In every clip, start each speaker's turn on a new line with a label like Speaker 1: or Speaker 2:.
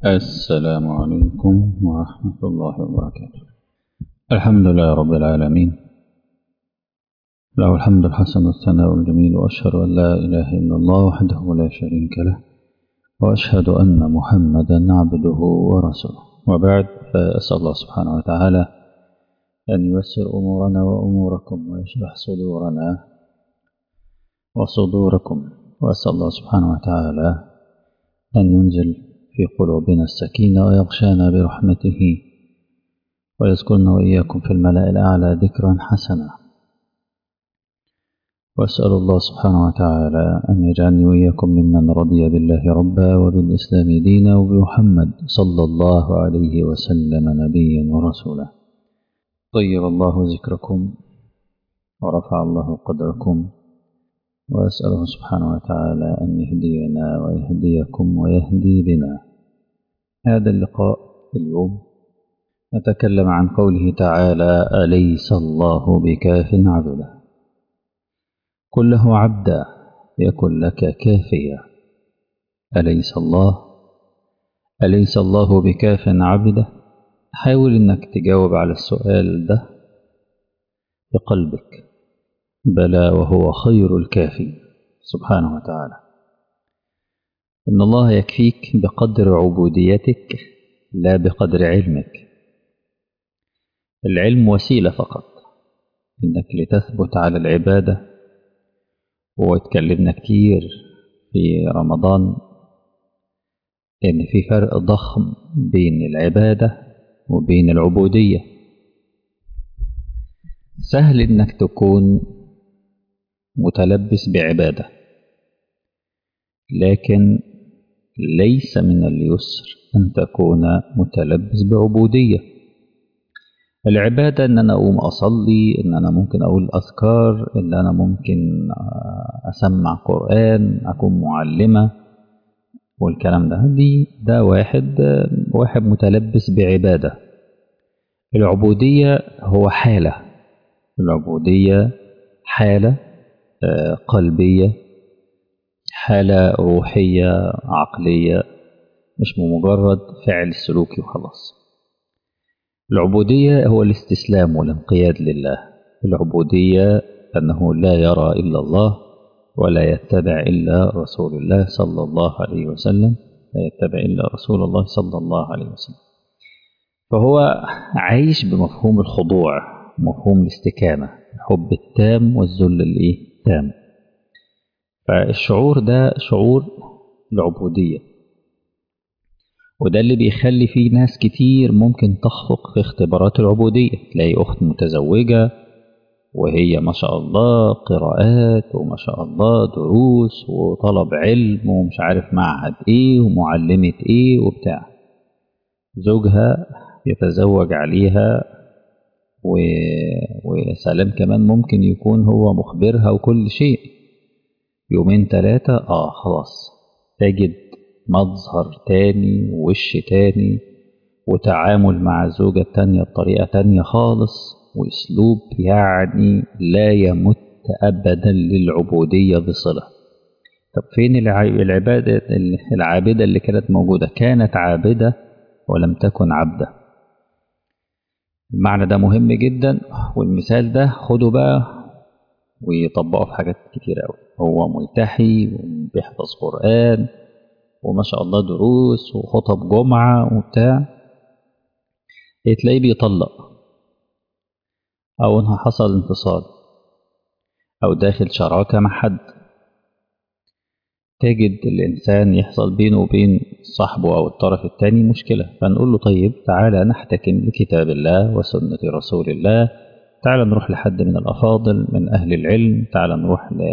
Speaker 1: السلام عليكم ورحمة الله وبركاته الحمد لله رب العالمين له الحمد الحسن والثناء الجميل وأشهد أن لا إله إلا الله وحده لا شريك له وأشهد أن محمدا عبده ورسوله وبعد فأسأل الله سبحانه وتعالى أن ييسر أمورنا وأموركم ويشرح صدورنا وصدوركم وأسأل الله سبحانه وتعالى أن ينزل في قلوبنا السكينة ويغشانا برحمته ويذكرنا وإياكم في الملأ الأعلى ذكرا حسنا وأسأل الله سبحانه وتعالى أن يجعلني وإياكم ممن رضي بالله ربا وبالإسلام دينا وبمحمد صلى الله عليه وسلم نبيا ورسولا طيب الله ذكركم ورفع الله قدركم وأسأله سبحانه وتعالى أن يهدينا ويهديكم ويهدي بنا هذا اللقاء اليوم نتكلم عن قوله تعالى أليس الله بكاف عبده قل له عبدا يكن لك كافيا أليس الله أليس الله بكاف عبده حاول أنك تجاوب على السؤال ده بقلبك بلى وهو خير الكافي سبحانه وتعالى إن الله يكفيك بقدر عبوديتك لا بقدر علمك العلم وسيلة فقط إنك لتثبت على العبادة واتكلمنا كتير في رمضان إن في فرق ضخم بين العبادة وبين العبودية سهل إنك تكون متلبس بعبادة لكن ليس من اليسر أن تكون متلبس بعبودية العبادة أن أنا أقوم أصلي أن أنا ممكن أقول أذكار أن أنا ممكن أسمع قرآن أكون معلمة والكلام ده دي ده واحد واحد متلبس بعبادة العبودية هو حالة العبودية حالة قلبية حالة روحية عقلية مش مجرد فعل سلوكي وخلاص العبودية هو الاستسلام والانقياد لله العبودية أنه لا يرى إلا الله ولا يتبع إلا رسول الله صلى الله عليه وسلم لا يتبع إلا رسول الله صلى الله عليه وسلم فهو عايش بمفهوم الخضوع مفهوم الاستكانة الحب التام والذل الايه التام فالشعور ده شعور العبودية وده اللي بيخلي فيه ناس كتير ممكن تخفق في اختبارات العبودية تلاقي أخت متزوجة وهي ما شاء الله قراءات وما شاء الله دروس وطلب علم ومش عارف معهد ايه ومعلمة ايه وبتاع زوجها يتزوج عليها و... وسلام كمان ممكن يكون هو مخبرها وكل شيء يومين ثلاثة اه خلاص تجد مظهر تاني ووش تاني وتعامل مع الزوجة التانية بطريقة تانية خالص واسلوب يعني لا يمت ابدا للعبودية بصلة طب فين العبادة العابدة اللي كانت موجودة كانت عابدة ولم تكن عبدة المعنى ده مهم جدا والمثال ده خده بقى ويطبقه في حاجات كتير قوي هو ملتحي وبيحفظ قرآن وما شاء الله دروس وخطب جمعة وبتاع تلاقيه بيطلق أو إنها حصل انفصال أو داخل شراكة مع حد تجد الإنسان يحصل بينه وبين صاحبه أو الطرف الثاني مشكلة فنقول له طيب تعالى نحتكم لكتاب الله وسنة رسول الله تعالى نروح لحد من الأفاضل من أهل العلم تعالى نروح ل...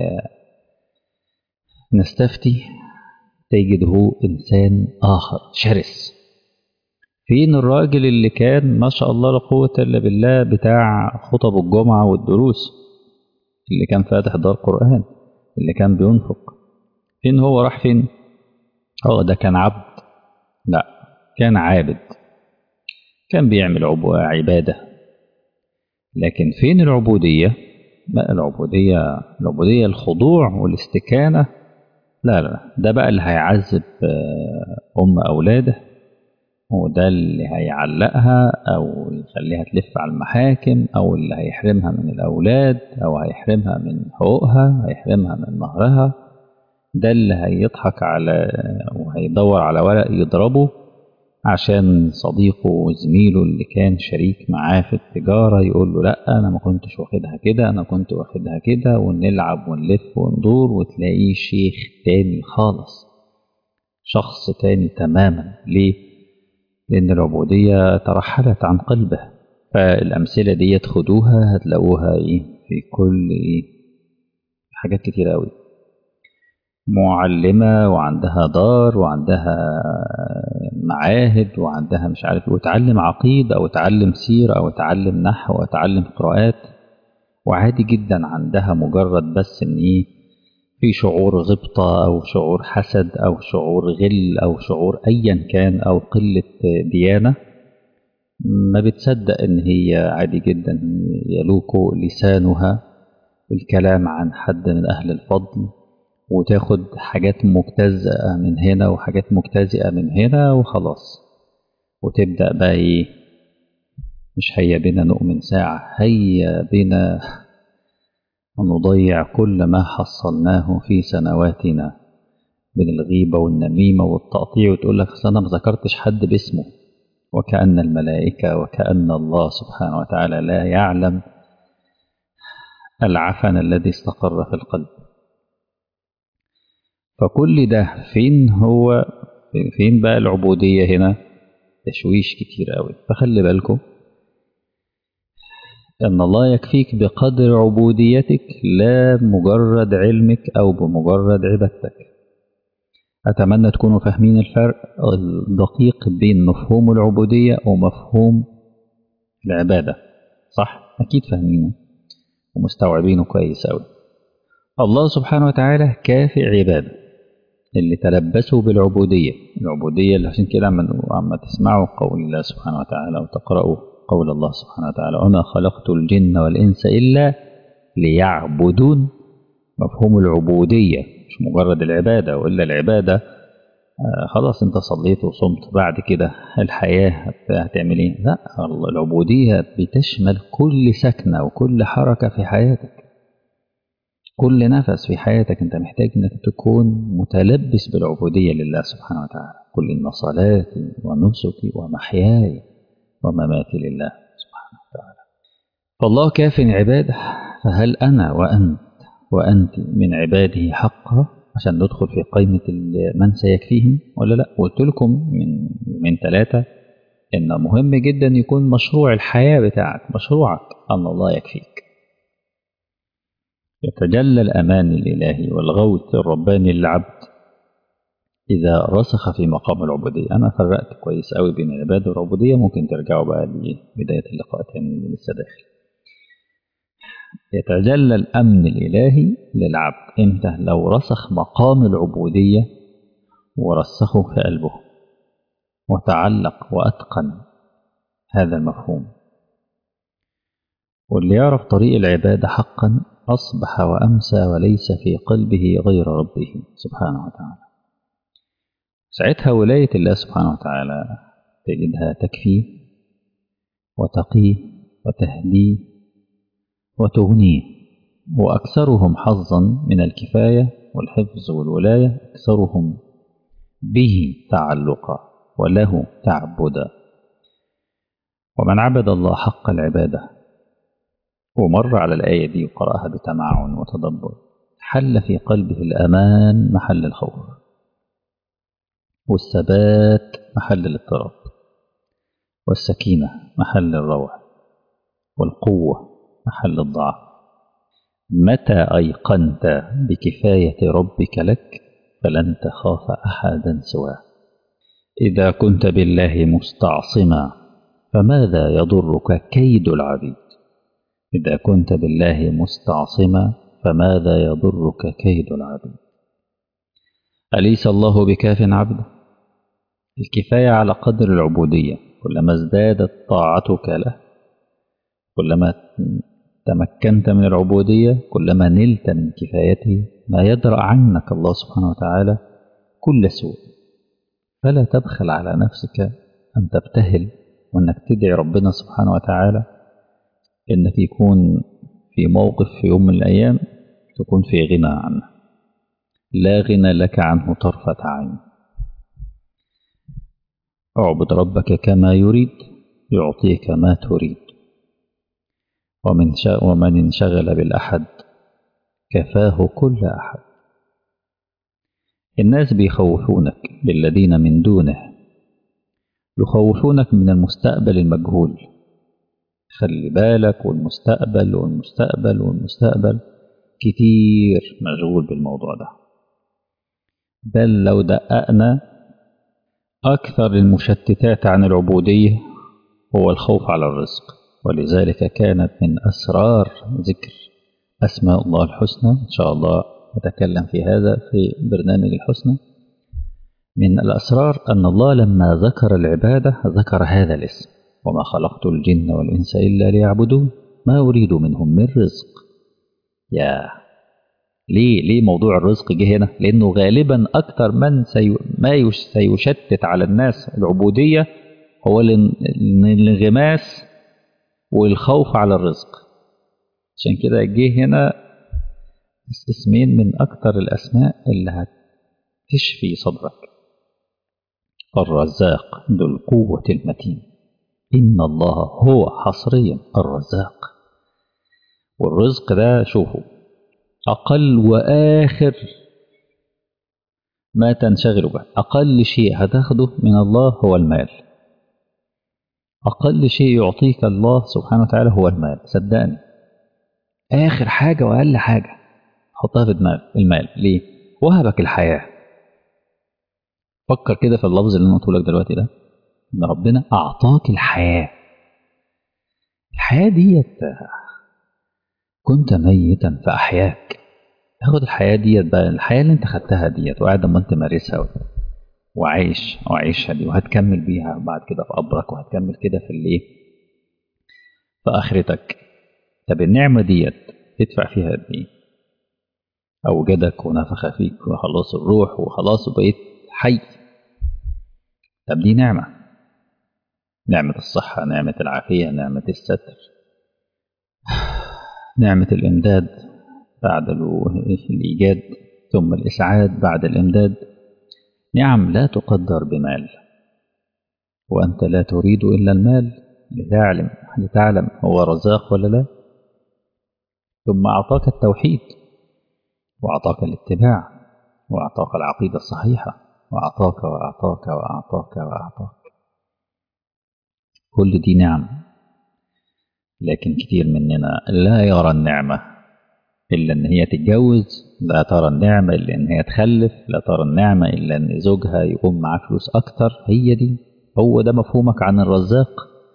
Speaker 1: نستفتي تجده إنسان آخر شرس فين الراجل اللي كان ما شاء الله لا قوة إلا بالله بتاع خطب الجمعة والدروس اللي كان فاتح دار قرآن اللي كان بينفق فين هو راح فين هو ده كان عبد لا كان عابد كان بيعمل عبادة لكن فين العبودية لا العبودية العبودية الخضوع والاستكانة لا لا ده بقى اللي هيعذب أم أولاده وده اللي هيعلقها أو يخليها تلف على المحاكم أو اللي هيحرمها من الأولاد أو هيحرمها من حقوقها هيحرمها من مهرها ده اللي هيضحك على وهيدور على ورق يضربه عشان صديقه وزميله اللي كان شريك معاه في التجارة يقول له لأ أنا ما كنتش واخدها كده أنا كنت واخدها كده ونلعب ونلف وندور وتلاقيه شيخ تاني خالص شخص تاني تماما ليه؟ لأن العبودية ترحلت عن قلبه فالأمثلة دي خدوها هتلاقوها إيه في كل إيه حاجات كتير أوي معلمة وعندها دار وعندها معاهد وعندها مش عارف وتعلم عقيدة أو تعلم سيرة أو تعلم نحو أو تعلم قراءات وعادي جدا عندها مجرد بس إن إيه في شعور غبطة أو شعور حسد أو شعور غل أو شعور أيا كان أو قلة ديانة ما بتصدق إن هي عادي جدا يلوك لسانها الكلام عن حد من أهل الفضل وتاخد حاجات مجتزئة من هنا وحاجات مجتزئة من هنا وخلاص وتبدأ بقى إيه مش هيا بنا نؤمن ساعة هيا بنا ونضيع كل ما حصلناه في سنواتنا من الغيبة والنميمة والتقطيع وتقول لك أصل أنا ما ذكرتش حد باسمه وكأن الملائكة وكأن الله سبحانه وتعالى لا يعلم العفن الذي استقر في القلب فكل ده فين هو فين بقى العبودية هنا تشويش كتير قوي فخلي بالكم أن الله يكفيك بقدر عبوديتك لا مجرد علمك أو بمجرد عبادتك أتمنى تكونوا فاهمين الفرق الدقيق بين مفهوم العبودية ومفهوم العبادة صح؟ أكيد فاهمينه ومستوعبينه كويس أوي الله سبحانه وتعالى كافي عباده اللي تلبسوا بالعبودية العبودية اللي عشان كده عما تسمعوا قول الله سبحانه وتعالى وتقرأوا قول الله سبحانه وتعالى وما خلقت الجن والإنس إلا ليعبدون مفهوم العبودية مش مجرد العبادة وإلا العبادة آه خلاص انت صليت وصمت بعد كده الحياة هتعمل ايه لا العبودية بتشمل كل سكنة وكل حركة في حياتك كل نفس في حياتك انت محتاج انك تكون متلبس بالعبودية لله سبحانه وتعالى قل إن صلاتي ونسكي ومحياي ومماتي لله سبحانه وتعالى فالله كاف عباده فهل أنا وأنت وأنت من عباده حقا عشان ندخل في قائمة من سيكفيهم ولا لا قلت لكم من من ثلاثة إن مهم جدا يكون مشروع الحياة بتاعك مشروعك أن الله يكفيك يتجلى الأمان الإلهي والغوث الرباني للعبد إذا رسخ في مقام العبودية أنا فرقت كويس قوي بين العبادة والعبودية ممكن ترجعوا بقى لبداية اللقاء تاني اللي لسه داخل يتجلى الأمن الإلهي للعبد إمتى لو رسخ مقام العبودية ورسخه في قلبه وتعلق وأتقن هذا المفهوم واللي يعرف طريق العبادة حقا أصبح وأمسى وليس في قلبه غير ربه سبحانه وتعالى ساعتها ولاية الله سبحانه وتعالى تجدها تكفيه وتقيه وتهديه وتغنيه وأكثرهم حظا من الكفاية والحفظ والولاية أكثرهم به تعلقا وله تعبدا ومن عبد الله حق العبادة ومر على الآية دي وقرأها بتمعن وتدبر حل في قلبه الأمان محل الخوف والثبات محل الاضطراب والسكينة محل الروع والقوة محل الضعف متى أيقنت بكفاية ربك لك فلن تخاف أحدا سواه إذا كنت بالله مستعصما فماذا يضرك كيد العبيد إذا كنت بالله مستعصما فماذا يضرك كيد العبيد أليس الله بكاف عبده الكفاية على قدر العبودية كلما ازدادت طاعتك له كلما تمكنت من العبودية كلما نلت من كفايته ما يدرأ عنك الله سبحانه وتعالى كل سوء فلا تبخل على نفسك أن تبتهل وأنك تدعي ربنا سبحانه وتعالى إنك يكون في موقف في يوم من الأيام تكون في غنى عنه لا غنى لك عنه طرفة عين اعبد ربك كما يريد يعطيك ما تريد ومن, ومن انشغل بالأحد كفاه كل أحد الناس بيخوفونك بالذين من دونه يخوفونك من المستقبل المجهول خلي بالك والمستقبل والمستقبل والمستقبل كتير مشغول بالموضوع ده بل لو دققنا أكثر المشتتات عن العبودية هو الخوف على الرزق ولذلك كانت من أسرار ذكر أسماء الله الحسنى إن شاء الله نتكلم في هذا في برنامج الحسنى من الأسرار أن الله لما ذكر العبادة ذكر هذا الاسم وما خلقت الجن والإنس إلا ليعبدون ما أريد منهم من رزق يا ليه ليه موضوع الرزق جه هنا لأنه غالبا أكثر من سي... ما سيشتت على الناس العبودية هو الانغماس والخوف على الرزق عشان كده جه هنا اسمين من أكثر الأسماء اللي هتشفي صدرك الرزاق ذو القوة المتين إن الله هو حصريا الرزاق والرزق ده شوفوا أقل وآخر ما تنشغل به أقل شيء هتاخده من الله هو المال أقل شيء يعطيك الله سبحانه وتعالى هو المال صدقني آخر حاجة وأقل حاجة حطها في دماغك المال ليه؟ وهبك الحياة فكر كده في اللفظ اللي أنا قلته لك دلوقتي ده إن ربنا أعطاك الحياة الحياة ديت كنت ميتا فأحياك تاخد الحياة ديت بقى الحياة اللي انت خدتها ديت وقاعد اما انت مارسها وعايش وعايشها دي وهتكمل بيها بعد كده في قبرك وهتكمل كده في الايه في اخرتك طب النعمة ديت تدفع فيها قد ايه اوجدك ونفخ فيك وخلاص الروح وخلاص وبقيت حي طب دي نعمة نعمة الصحة نعمة العافية نعمة الستر نعمة الإمداد بعد الإيجاد ثم الإسعاد بعد الإمداد نعم لا تقدر بمال وأنت لا تريد إلا المال لتعلم لتعلم هو رزاق ولا لا ثم أعطاك التوحيد وأعطاك الاتباع وأعطاك العقيدة الصحيحة وأعطاك وأعطاك وأعطاك وأعطاك كل دي نعم لكن كتير مننا لا يرى النعمة إلا إن هي تتجوز لا ترى النعمة إلا إن هي تخلف لا ترى النعمة إلا إن زوجها يقوم معاه فلوس أكتر هي دي هو ده مفهومك عن الرزاق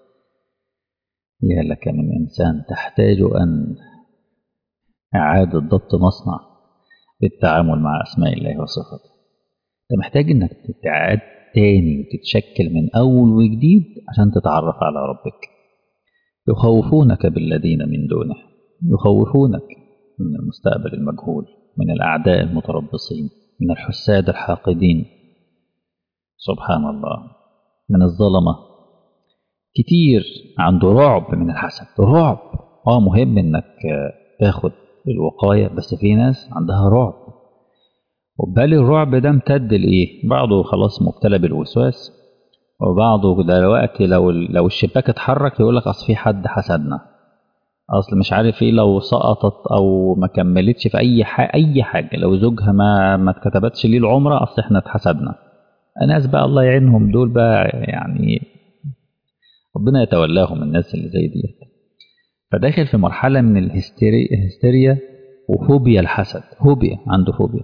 Speaker 1: يا لك من إنسان تحتاج أن إعادة ضبط مصنع بالتعامل مع أسماء الله وصفاته أنت محتاج إنك تتعاد تاني وتتشكل من أول وجديد عشان تتعرف على ربك يخوفونك بالذين من دونه يخوفونك من المستقبل المجهول من الأعداء المتربصين من الحساد الحاقدين سبحان الله من الظلمة كتير عنده رعب من الحسد رعب اه مهم انك تاخد الوقاية بس في ناس عندها رعب وبالي الرعب ده امتد لإيه بعضه خلاص مبتلى بالوسواس وبعضه دلوقتي لو لو الشباك اتحرك يقول لك اصل في حد حسدنا اصل مش عارف ايه لو سقطت او ما كملتش في اي حاجه اي حاجه لو زوجها ما ما اتكتبتش ليه العمره اصل احنا اتحسدنا الناس بقى الله يعينهم دول بقى يعني ربنا يتولاهم الناس اللي زي ديت فداخل في مرحله من الهستيريا وفوبيا الحسد فوبيا عنده فوبيا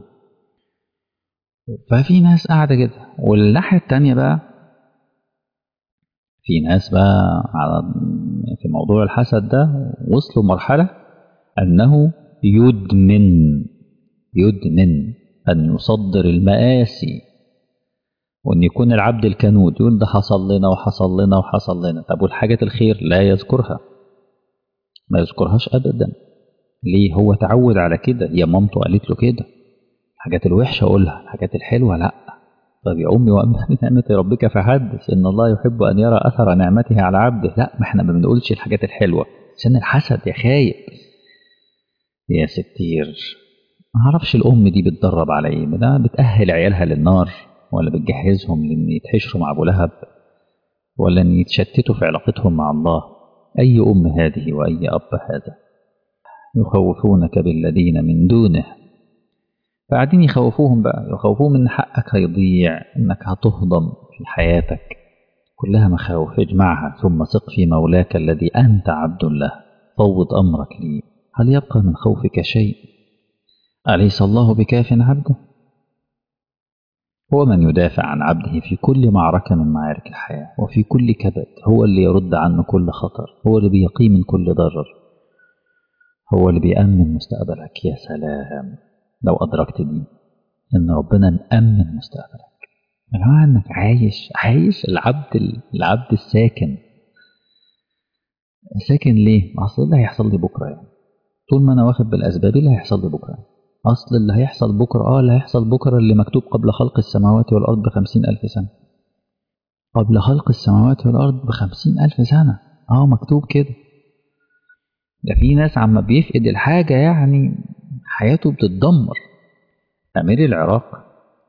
Speaker 1: ففي ناس قاعده كده والناحيه التانيه بقى في ناس بقى على في موضوع الحسد ده وصلوا مرحلة أنه يدمن يدمن أن يصدر المآسي وأن يكون العبد الكنود يقول ده حصل لنا وحصل لنا وحصل لنا طب والحاجات الخير لا يذكرها ما يذكرهاش أبدا ليه هو تعود على كده يا مامته قالت له كده الحاجات الوحشة أقولها الحاجات الحلوة لأ طب يا أمي وأما بنعمة ربك فحدث إن الله يحب أن يرى أثر نعمته على عبده لا ما احنا ما بنقولش الحاجات الحلوة عشان الحسد يا خايب يا ستير ما اعرفش الأم دي بتدرب على إيه ده بتأهل عيالها للنار ولا بتجهزهم لأن يتحشروا مع أبو لهب ولا أن يتشتتوا في علاقتهم مع الله أي أم هذه وأي أب هذا يخوفونك بالذين من دونه فقاعدين يخوفوهم بقى يخوفوهم ان حقك هيضيع انك هتهضم في حياتك كلها مخاوف اجمعها ثم ثق في مولاك الذي انت عبد له فوض امرك لي هل يبقى من خوفك شيء اليس الله بكاف عبده هو من يدافع عن عبده في كل معركة من معارك الحياة وفي كل كبد هو اللي يرد عنه كل خطر هو اللي بيقي من كل ضرر هو اللي بيأمن مستقبلك يا سلام لو أدركت دي إن ربنا مأمن مستقبلك يا جماعة إنك عايش عايش العبد العبد الساكن ساكن ليه؟ أصل اللي هيحصل لي بكرة يعني طول ما أنا واخد بالأسباب اللي هيحصل لي بكرة أصل اللي هيحصل بكرة آه اللي هيحصل بكرة اللي مكتوب قبل خلق السماوات والأرض بخمسين ألف سنة قبل خلق السماوات والأرض بخمسين ألف سنة آه مكتوب كده ده في ناس عما بيفقد الحاجة يعني حياته بتتدمر أمير العراق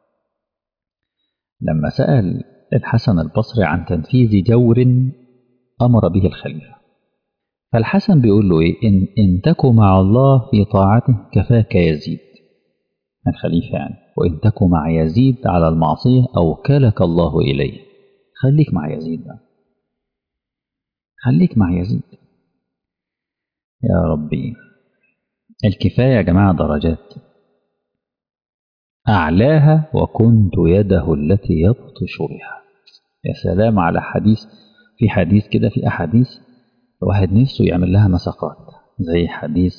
Speaker 1: لما سأل الحسن البصري عن تنفيذ جور أمر به الخليفة فالحسن بيقول له إيه إن, إن تك مع الله في طاعته كفاك يزيد الخليفة يعني وإن تك مع يزيد على المعصية أوكلك الله إليه خليك مع يزيد بقى خليك مع يزيد يا ربي الكفاية يا جماعة درجات أعلاها وكنت يده التي يبطش بها يا سلام على حديث في حديث كده في أحاديث واحد نفسه يعمل لها مساقات زي حديث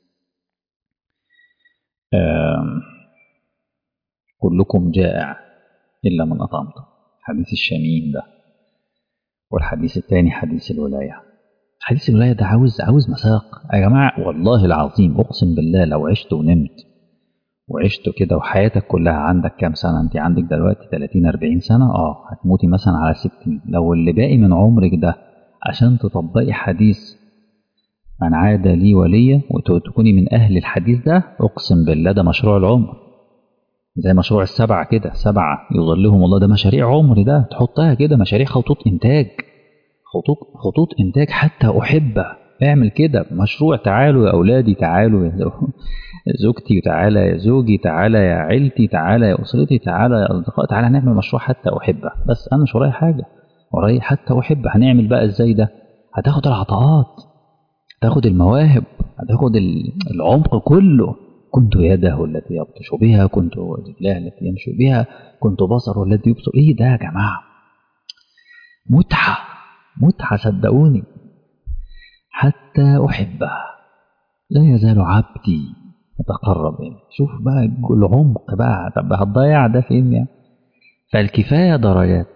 Speaker 1: كلكم جائع إلا من أطعمته حديث الشمين ده والحديث الثاني حديث الولاية حديث الولاية ده عاوز عاوز مساق يا جماعة والله العظيم أقسم بالله لو عشت ونمت وعشت كده وحياتك كلها عندك كام سنة أنت عندك دلوقتي 30 40 سنة اه هتموتي مثلا على 60 لو اللي باقي من عمرك ده عشان تطبقي حديث من عاد لي وليا وتكوني من أهل الحديث ده أقسم بالله ده مشروع العمر زي مشروع السبعة كده سبعة يظلهم الله ده مشاريع عمر ده تحطها كده مشاريع خطوط إنتاج خطوط خطوط إنتاج حتى أحبه اعمل كده مشروع تعالوا يا أولادي تعالوا يا زوجتي تعالى يا زوجي تعالى يا عيلتي تعالى يا أسرتي تعالى يا أصدقائي تعالى نعمل مشروع حتى أحبه بس أنا مش ورايا حاجة ورايا حتى أحبه هنعمل بقى إزاي ده هتاخد العطاءات هتاخد المواهب هتاخد العمق كله كنت يده التي يبطش بها كنت رجلاه التي يمشي بها كنت بصره الذي يبصر ايه ده يا جماعه متعه متعه صدقوني حتى احبه لا يزال عبدي يتقرب إليه شوف بقى العمق بقى طب هتضيع ده فين يعني فالكفايه درجات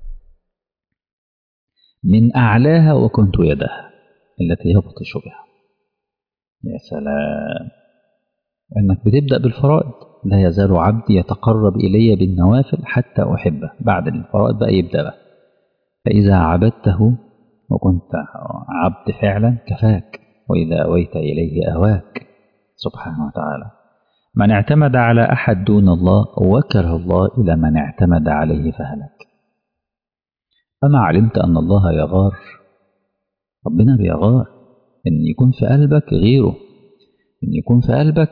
Speaker 1: من اعلاها وكنت يدها التي يبطش بها يا سلام انك بتبدا بالفرائض لا يزال عبدي يتقرب الي بالنوافل حتى احبه بعد الفرائض بقى يبدا بقى فاذا عبدته وكنت عبد فعلا كفاك واذا اويت اليه اواك سبحانه وتعالى من اعتمد على احد دون الله وكره الله الى من اعتمد عليه فهلك اما علمت ان الله يغار ربنا بيغار ان يكون في قلبك غيره ان يكون في قلبك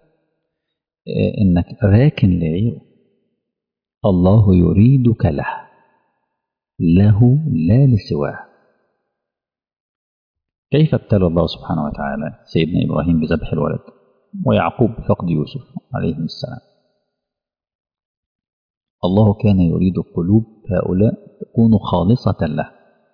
Speaker 1: انك راكن لغيره الله يريدك له له لا لسواه كيف ابتلى الله سبحانه وتعالى سيدنا ابراهيم بذبح الولد ويعقوب بفقد يوسف عليهم السلام الله كان يريد قلوب هؤلاء تكون خالصة له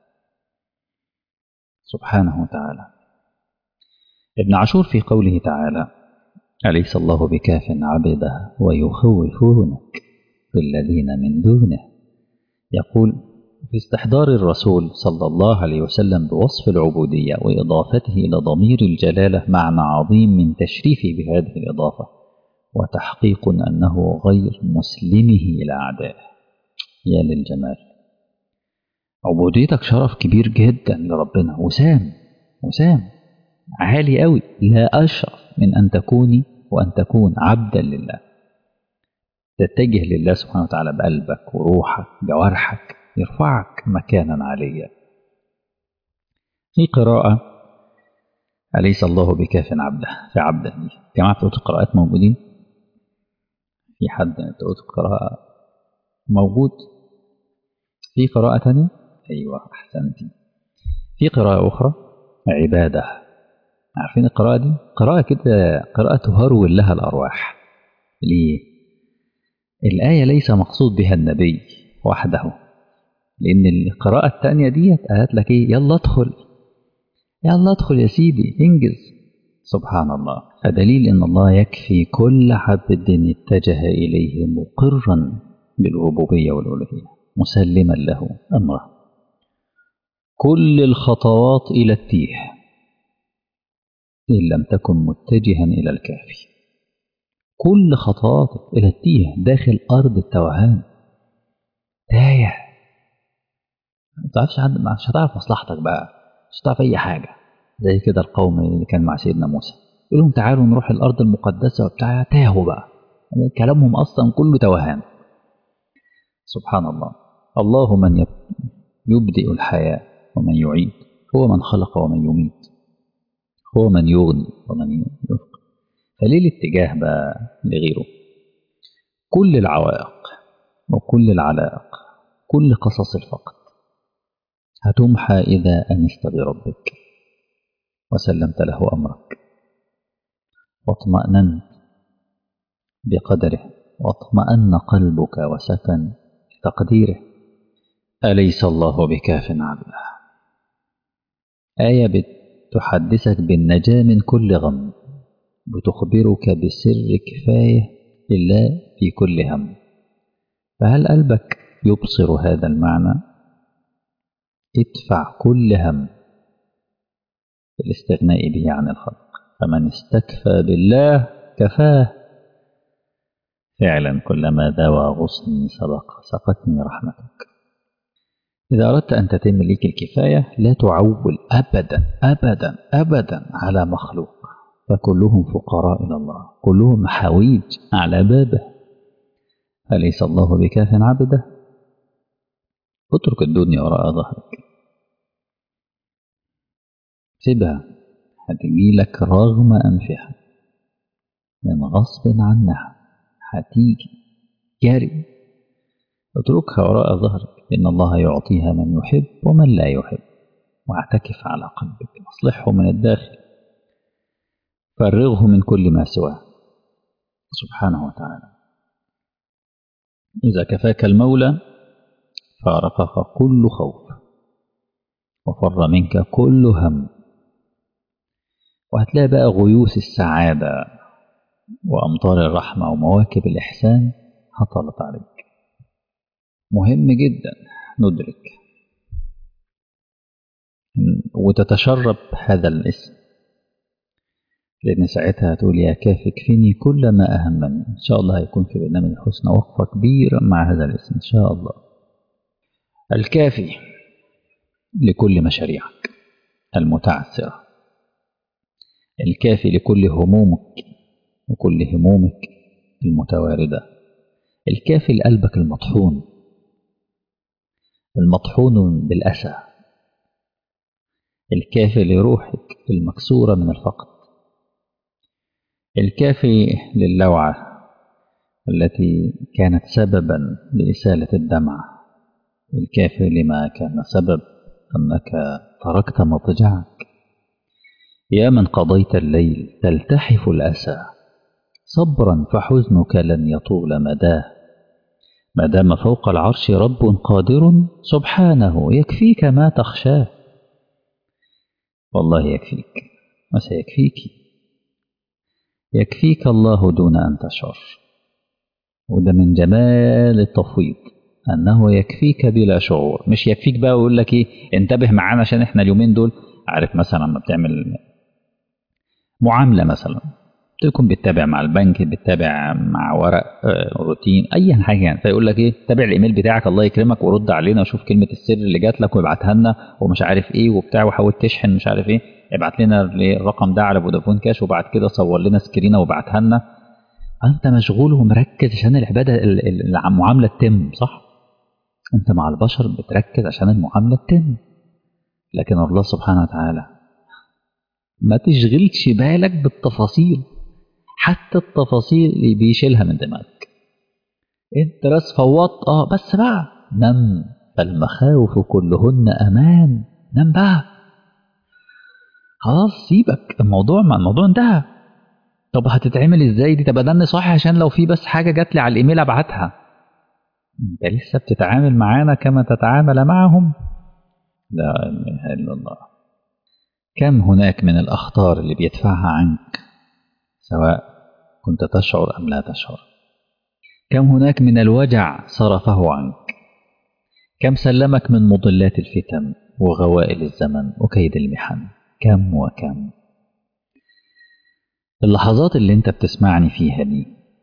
Speaker 1: سبحانه وتعالى ابن عاشور في قوله تعالى أليس الله بكاف عبده ويخوفونك بالذين من دونه يقول في استحضار الرسول صلى الله عليه وسلم بوصف العبودية وإضافته إلى ضمير الجلالة معنى عظيم من تشريفه بهذه الإضافة وتحقيق أنه غير مسلمه إلى أعدائه يا للجمال عبوديتك شرف كبير جدا لربنا وسام وسام عالي قوي لا أشرف من أن تكوني وأن تكون عبدا لله تتجه لله سبحانه وتعالى بقلبك وروحك جوارحك يرفعك مكانا عليا في قراءة أليس الله بكاف عبده في عبده جماعة بتوع القراءات موجودين في حد بتوع القراءة موجود في قراءة تانية أيوة أحسنتي في قراءة أخرى عبادة عارفين القراءة دي قراءة كده قراءة تهرول لها الأرواح ليه الآية ليس مقصود بها النبي وحده لأن القراءة الثانية ديت قالت لك إيه يلا ادخل يلا ادخل يا سيدي انجز سبحان الله فدليل أن الله يكفي كل عبد اتجه إليه مقرا بالربوبية والألوهية مسلما له أمره كل الخطوات إلى التيه إن لم تكن متجها إلى الكافي كل خطواتك إلى التيه داخل أرض التوهان تايه ما تعرفش حد مش هتعرف مصلحتك بقى مش هتعرف أي حاجة زي كده القوم اللي كان مع سيدنا موسى يقول لهم تعالوا نروح الأرض المقدسة وبتاع تاهوا بقى كلامهم أصلا كله توهان سبحان الله الله من يبدئ الحياة ومن يعيد هو من خلق ومن يميت هو من يغني ومن يفقر فليه الاتجاه بقى لغيره كل العوائق وكل العلائق كل قصص الفقد هتمحى إذا أنست بربك وسلمت له أمرك واطمأننت بقدره واطمأن قلبك وسكن تقديره أليس الله بكاف عبده آية بتحدثك بالنجاة من كل غم بتخبرك بسر كفاية لله في كل هم فهل قلبك يبصر هذا المعنى ادفع كل هم بالاستغناء به عن الخلق فمن استكفى بالله كفاه فعلا كلما ذوى غصني سبق سقتني رحمتك إذا أردت أن تتم لك الكفاية لا تعول أبدا أبدا أبدا على مخلوق فكلهم فقراء إلى الله كلهم حويج على بابه أليس الله بكاف عبده اترك الدنيا وراء ظهرك سيبها هتجي لك رغم أنفها من غصب عنها هتيجي جري اتركها وراء ظهرك إن الله يعطيها من يحب ومن لا يحب واعتكف على قلبك أصلحه من الداخل فرغه من كل ما سواه سبحانه وتعالى إذا كفاك المولى فارقك كل خوف وفر منك كل هم وهتلاقي بقى غيوث السعادة وأمطار الرحمة ومواكب الإحسان هطلت عليك مهم جدا ندرك وتتشرب هذا الاسم لأن ساعتها هتقول يا كافي اكفني كل ما أهمني إن شاء الله هيكون في برنامج الحسنى وقفة كبيرة مع هذا الاسم إن شاء الله الكافي لكل مشاريعك المتعثرة الكافي لكل همومك وكل همومك المتواردة الكافي لقلبك المطحون المطحون بالأسى الكافي لروحك المكسورة من الفقد الكافي للوعة التي كانت سببا لإسالة الدمع الكافي لما كان سبب أنك تركت مضجعك يا من قضيت الليل تلتحف الأسى صبرا فحزنك لن يطول مداه ما دام فوق العرش رب قادر سبحانه يكفيك ما تخشاه والله يكفيك وسيكفيك يكفيك الله دون أن تشعر وده من جمال التفويض أنه يكفيك بلا شعور مش يكفيك بقى ويقول لك إيه انتبه معانا عشان إحنا اليومين دول عارف مثلا لما بتعمل معاملة مثلا تكون بتتابع مع البنك بتتابع مع ورق روتين اي حاجه يعني فيقول لك ايه تابع الايميل بتاعك الله يكرمك ورد علينا وشوف كلمه السر اللي جات لك وابعتها لنا ومش عارف ايه وبتاع وحاول تشحن مش عارف ايه ابعت لنا الرقم ده على فودافون كاش وبعد كده صور لنا سكرينه وابعتها لنا انت مشغول ومركز عشان العباده المعامله تتم صح انت مع البشر بتركز عشان المعامله تتم لكن الله سبحانه وتعالى ما تشغلش بالك بالتفاصيل حتى التفاصيل اللي بيشيلها من دماغك انت بس فوضت اه بس بقى نم فالمخاوف كلهن امان نم بقى خلاص سيبك الموضوع ما الموضوع انتهى طب هتتعمل ازاي دي طب ادني صاحي عشان لو في بس حاجه جات لي على الايميل ابعتها انت لسه بتتعامل معانا كما تتعامل معهم لا اله الا الله كم هناك من الاخطار اللي بيدفعها عنك سواء كنت تشعر ام لا تشعر كم هناك من الوجع صرفه عنك كم سلمك من مضلات الفتن وغوائل الزمن وكيد المحن كم وكم اللحظات اللي انت بتسمعني فيها دي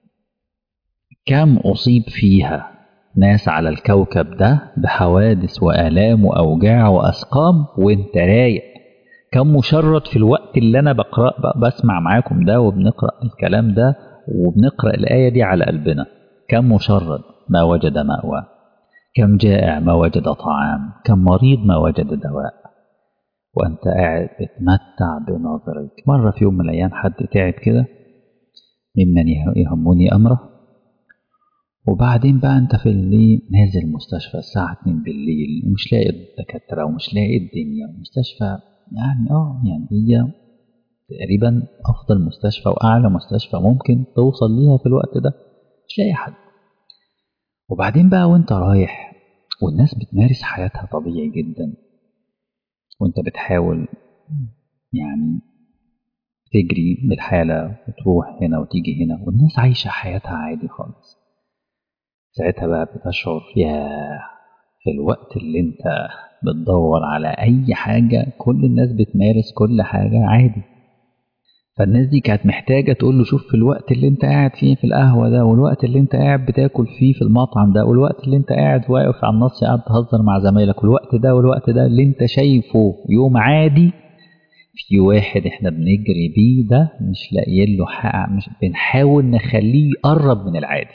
Speaker 1: كم أصيب فيها ناس على الكوكب ده بحوادث وآلام وأوجاع وأسقام وانت رايق كم مشرد في الوقت اللي أنا بقرأ بسمع معاكم ده وبنقرأ الكلام ده وبنقرأ الآية دي على قلبنا كم مشرد ما وجد مأوى كم جائع ما وجد طعام كم مريض ما وجد دواء وانت قاعد بتمتع بنظرك مرة في يوم من الأيام حد تعب كده ممن يهمني أمره وبعدين بقى انت في الليل نازل المستشفى الساعة 2 بالليل ومش لاقي الدكاترة ومش لاقي الدنيا مستشفى يعني اه يعني هي تقريبا أفضل مستشفى وأعلى مستشفى ممكن توصل ليها في الوقت ده مش لاقي حد وبعدين بقى وانت رايح والناس بتمارس حياتها طبيعي جدا وانت بتحاول يعني تجري بالحالة وتروح هنا وتيجي هنا والناس عايشة حياتها عادي خالص ساعتها بقى بتشعر يا في الوقت اللي انت بتدور على اي حاجة كل الناس بتمارس كل حاجة عادي فالناس دي كانت محتاجة تقول له شوف في الوقت اللي انت قاعد فيه في القهوة ده والوقت اللي انت قاعد بتاكل فيه في المطعم ده والوقت اللي انت قاعد واقف على النص قاعد تهزر مع زمايلك والوقت ده والوقت ده اللي انت شايفه يوم عادي في واحد احنا بنجري بيه ده مش لاقيين له حق مش بنحاول نخليه يقرب من العادي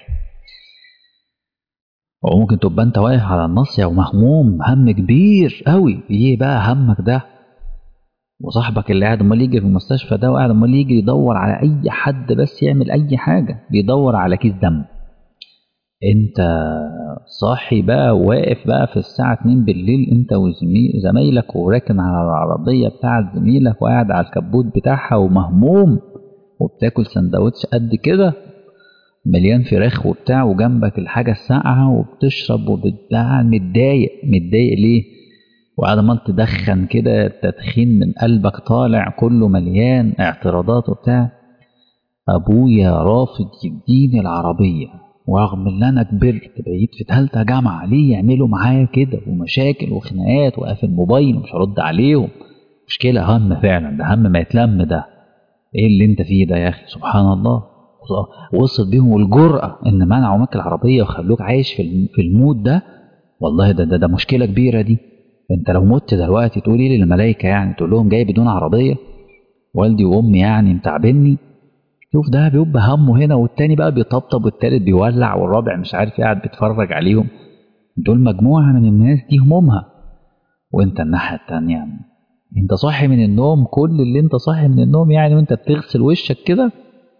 Speaker 1: وممكن تبقى انت واقف على النص ومهموم هم كبير قوي ايه بقى همك ده وصاحبك اللي قاعد امال يجري في المستشفى ده وقاعد امال يجري يدور على اي حد بس يعمل اي حاجه بيدور على كيس دم انت صاحي بقى واقف بقى في الساعة 2 بالليل انت وزمايلك وراكن على العربية بتاعت زميلك وقاعد على الكبوت بتاعها ومهموم وبتاكل سندوتش قد كده مليان فراخ وبتاع وجنبك الحاجة الساقعة وبتشرب وبتاع متضايق متضايق ليه؟ وقاعد عمال تدخن كده التدخين من قلبك طالع كله مليان اعتراضات وبتاع ابويا رافض يديني العربية ورغم ان انا كبرت بقيت في تالتة جامعة ليه يعملوا معايا كده ومشاكل وخناقات وقافل موبايل ومش هرد عليهم مشكلة هم فعلا ده هم ما يتلم ده ايه اللي انت فيه ده يا اخي سبحان الله وصل بيهم الجرأة ان منعوا معاك العربية وخلوك عايش في المود ده والله ده ده, ده مشكلة كبيرة دي انت لو مت دلوقتي تقول ايه للملائكة يعني تقول لهم جاي بدون عربية والدي وامي يعني متعبني شوف ده بيبقى همه هنا والتاني بقى بيطبطب والتالت بيولع والرابع مش عارف قاعد بيتفرج عليهم دول مجموعة من الناس دي همومها وانت الناحية التانية يعني انت صاحي من النوم كل اللي انت صاحي من النوم يعني وانت بتغسل وشك كده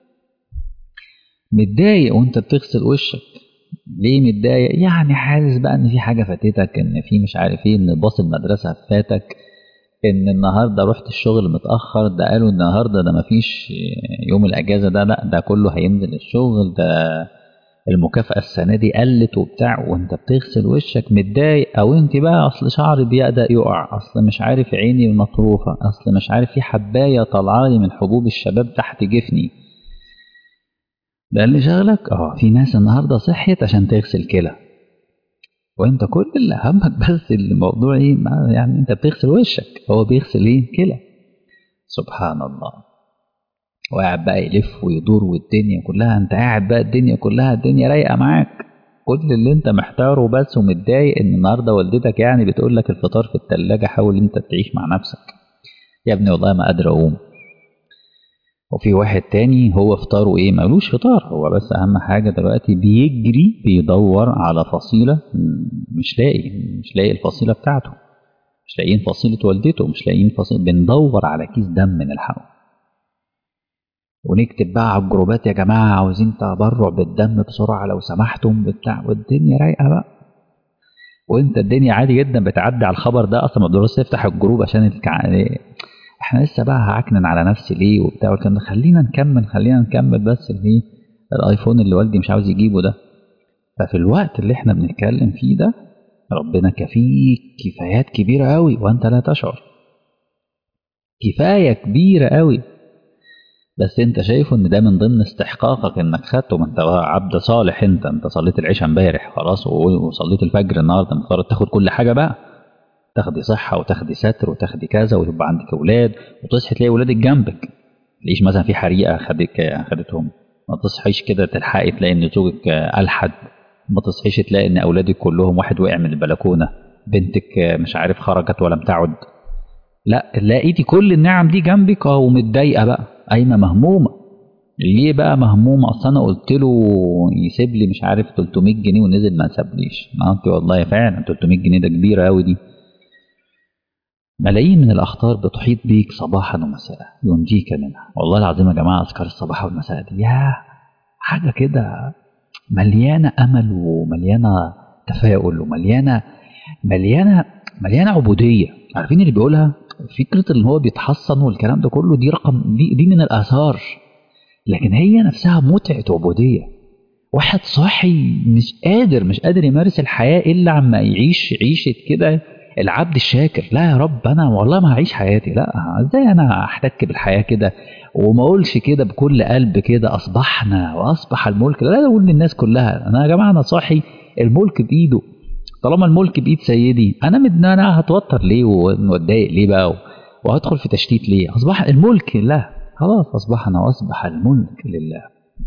Speaker 1: متضايق وانت بتغسل وشك ليه متضايق يعني حاسس بقى ان في حاجة فاتتك ان في مش عارف ايه ان باص المدرسة فاتك ان النهارده رحت الشغل متاخر ده قالوا النهارده ده مفيش يوم الاجازه ده لا ده كله هينزل الشغل ده المكافاه السنه دي قلت وبتاع وانت بتغسل وشك متضايق او انت بقى اصل شعري بيبدا يقع اصل مش عارف عيني مطروفه اصل مش عارف في حبايه طالعه لي من حبوب الشباب تحت جفني ده اللي شغلك اه في ناس النهارده صحيت عشان تغسل كلى وانت كل اللي همك بس الموضوع ايه يعني انت بتغسل وشك هو بيغسل ايه كلى سبحان الله وقاعد بقى يلف ويدور والدنيا كلها انت قاعد بقى الدنيا كلها الدنيا رايقه معاك كل اللي انت محتاره بس ومتضايق ان النهارده والدتك يعني بتقول لك الفطار في التلاجة حاول انت تعيش مع نفسك يا ابني والله ما قادر اقوم وفي واحد تاني هو فطاره ايه ملوش فطار هو بس اهم حاجة دلوقتي بيجري بيدور على فصيلة مش لاقي مش لاقي الفصيلة بتاعته مش لاقيين فصيلة والدته مش لاقيين فصيلة بندور على كيس دم نلحقه ونكتب بقى على الجروبات يا جماعة عاوزين تبرع بالدم بسرعة لو سمحتم بتاع والدنيا رايقة بقى وانت الدنيا عادي جدا بتعدي على الخبر ده اصلا ما تقدرش تفتح الجروب عشان الكع... احنا لسه بقى هعكنن على نفسي ليه وبتاع والكلام ده خلينا نكمل خلينا نكمل بس اللي الايفون اللي والدي مش عاوز يجيبه ده ففي الوقت اللي احنا بنتكلم فيه ده ربنا كفيك كفايات كبيرة قوي وانت لا تشعر كفاية كبيرة قوي بس انت شايفه ان ده من ضمن استحقاقك انك خدته ما انت عبد صالح انت انت صليت العشاء امبارح خلاص وصليت الفجر النهارده المفترض تاخد كل حاجه بقى تاخدي صحه وتاخدي ستر وتاخدي كذا ويبقى عندك اولاد وتصحي تلاقي اولادك جنبك تلاقيش مثلا في حريقه خدك خدتهم ما تصحيش كده تلحقي تلاقي ان زوجك الحد ما تصحيش تلاقي ان اولادك كلهم واحد وقع من البلكونه بنتك مش عارف خرجت ولم تعد لا لقيتي كل النعم دي جنبك اه ومتضايقه بقى قايمه مهمومه ليه بقى مهمومه اصل انا قلت له يسيب لي مش عارف 300 جنيه ونزل ما سابليش ما انت والله فعلا 300 جنيه ده كبيره قوي دي ملايين من الاخطار بتحيط بيك صباحا ومساء ينجيك منها والله العظيم يا جماعه اذكار الصباح والمساء دي يا حاجه كده مليانه امل ومليانه تفاؤل ومليانه مليانه مليانه عبوديه عارفين اللي بيقولها فكره ان هو بيتحصن والكلام ده كله دي رقم دي, دي من الاثار لكن هي نفسها متعه عبوديه واحد صاحي مش قادر مش قادر يمارس الحياه الا عما يعيش عيشه كده العبد الشاكر لا يا رب انا والله ما هعيش حياتي لا ازاي انا احتك بالحياه كده وما اقولش كده بكل قلب كده اصبحنا واصبح الملك لا اقول للناس كلها انا يا جماعه انا صاحي الملك بايده طالما الملك بايد سيدي انا مد انا هتوتر ليه واتضايق ليه بقى وهدخل في تشتيت ليه اصبح الملك لله خلاص اصبحنا واصبح الملك لله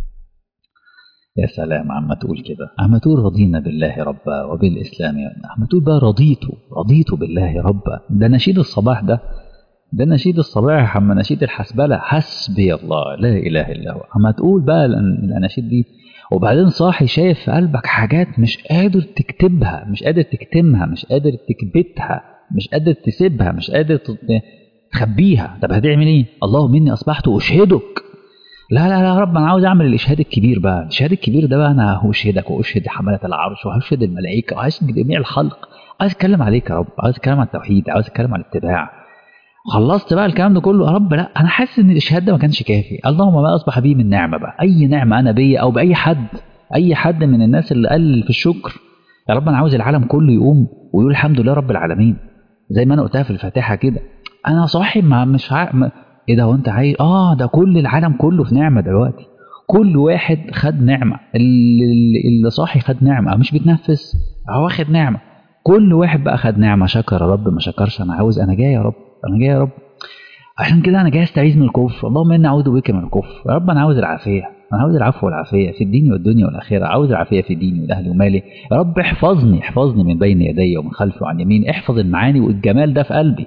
Speaker 1: يا سلام عم تقول كده عم تقول رضينا بالله ربا وبالاسلام عم تقول بقى رضيت رضيت بالله ربا ده نشيد الصباح ده ده نشيد الصباح عم نشيد الحسبلة حسبي الله لا اله الا هو عم تقول بقى الاناشيد دي وبعدين صاحي شايف في قلبك حاجات مش قادر تكتبها مش قادر تكتمها مش قادر تكبتها مش قادر تسيبها مش قادر تخبيها طب هتعمل ايه اللهم اني اصبحت اشهدك لا لا لا يا رب انا عاوز اعمل الاشهاد الكبير بقى الاشهاد الكبير ده بقى انا هشهدك واشهد حمله العرش وهشهد الملائكه وهشهد جميع الخلق عايز اتكلم عليك يا رب عايز اتكلم عن التوحيد عايز اتكلم عن الاتباع خلصت بقى الكلام ده كله يا رب لا انا حاسس ان الاشهاد ده ما كانش كافي اللهم ما اصبح بي من نعمه بقى اي نعمه انا بيا او باي حد اي حد من الناس اللي قال في الشكر يا رب انا عاوز العالم كله يقوم ويقول الحمد لله رب العالمين زي ما انا قلتها في الفاتحه كده انا صاحي ما مش ع... ايه ده وانت عايز اه ده كل العالم كله في نعمه دلوقتي كل واحد خد نعمه اللي, اللي صاحي خد نعمه مش بيتنفس هو واخد نعمه كل واحد بقى خد نعمه شكر يا رب ما شكرش انا عاوز انا جاي يا رب انا جاي يا رب عشان كده انا جاي استعيذ من الكفر اللهم اني اعوذ بك من الكفر يا رب انا عاوز العافيه انا عاوز العفو والعافيه في الدين والدنيا والاخره عاوز العافيه في ديني والاهل ومالي يا رب احفظني احفظني من بين يدي ومن خلفي وعن يميني احفظ المعاني والجمال ده في قلبي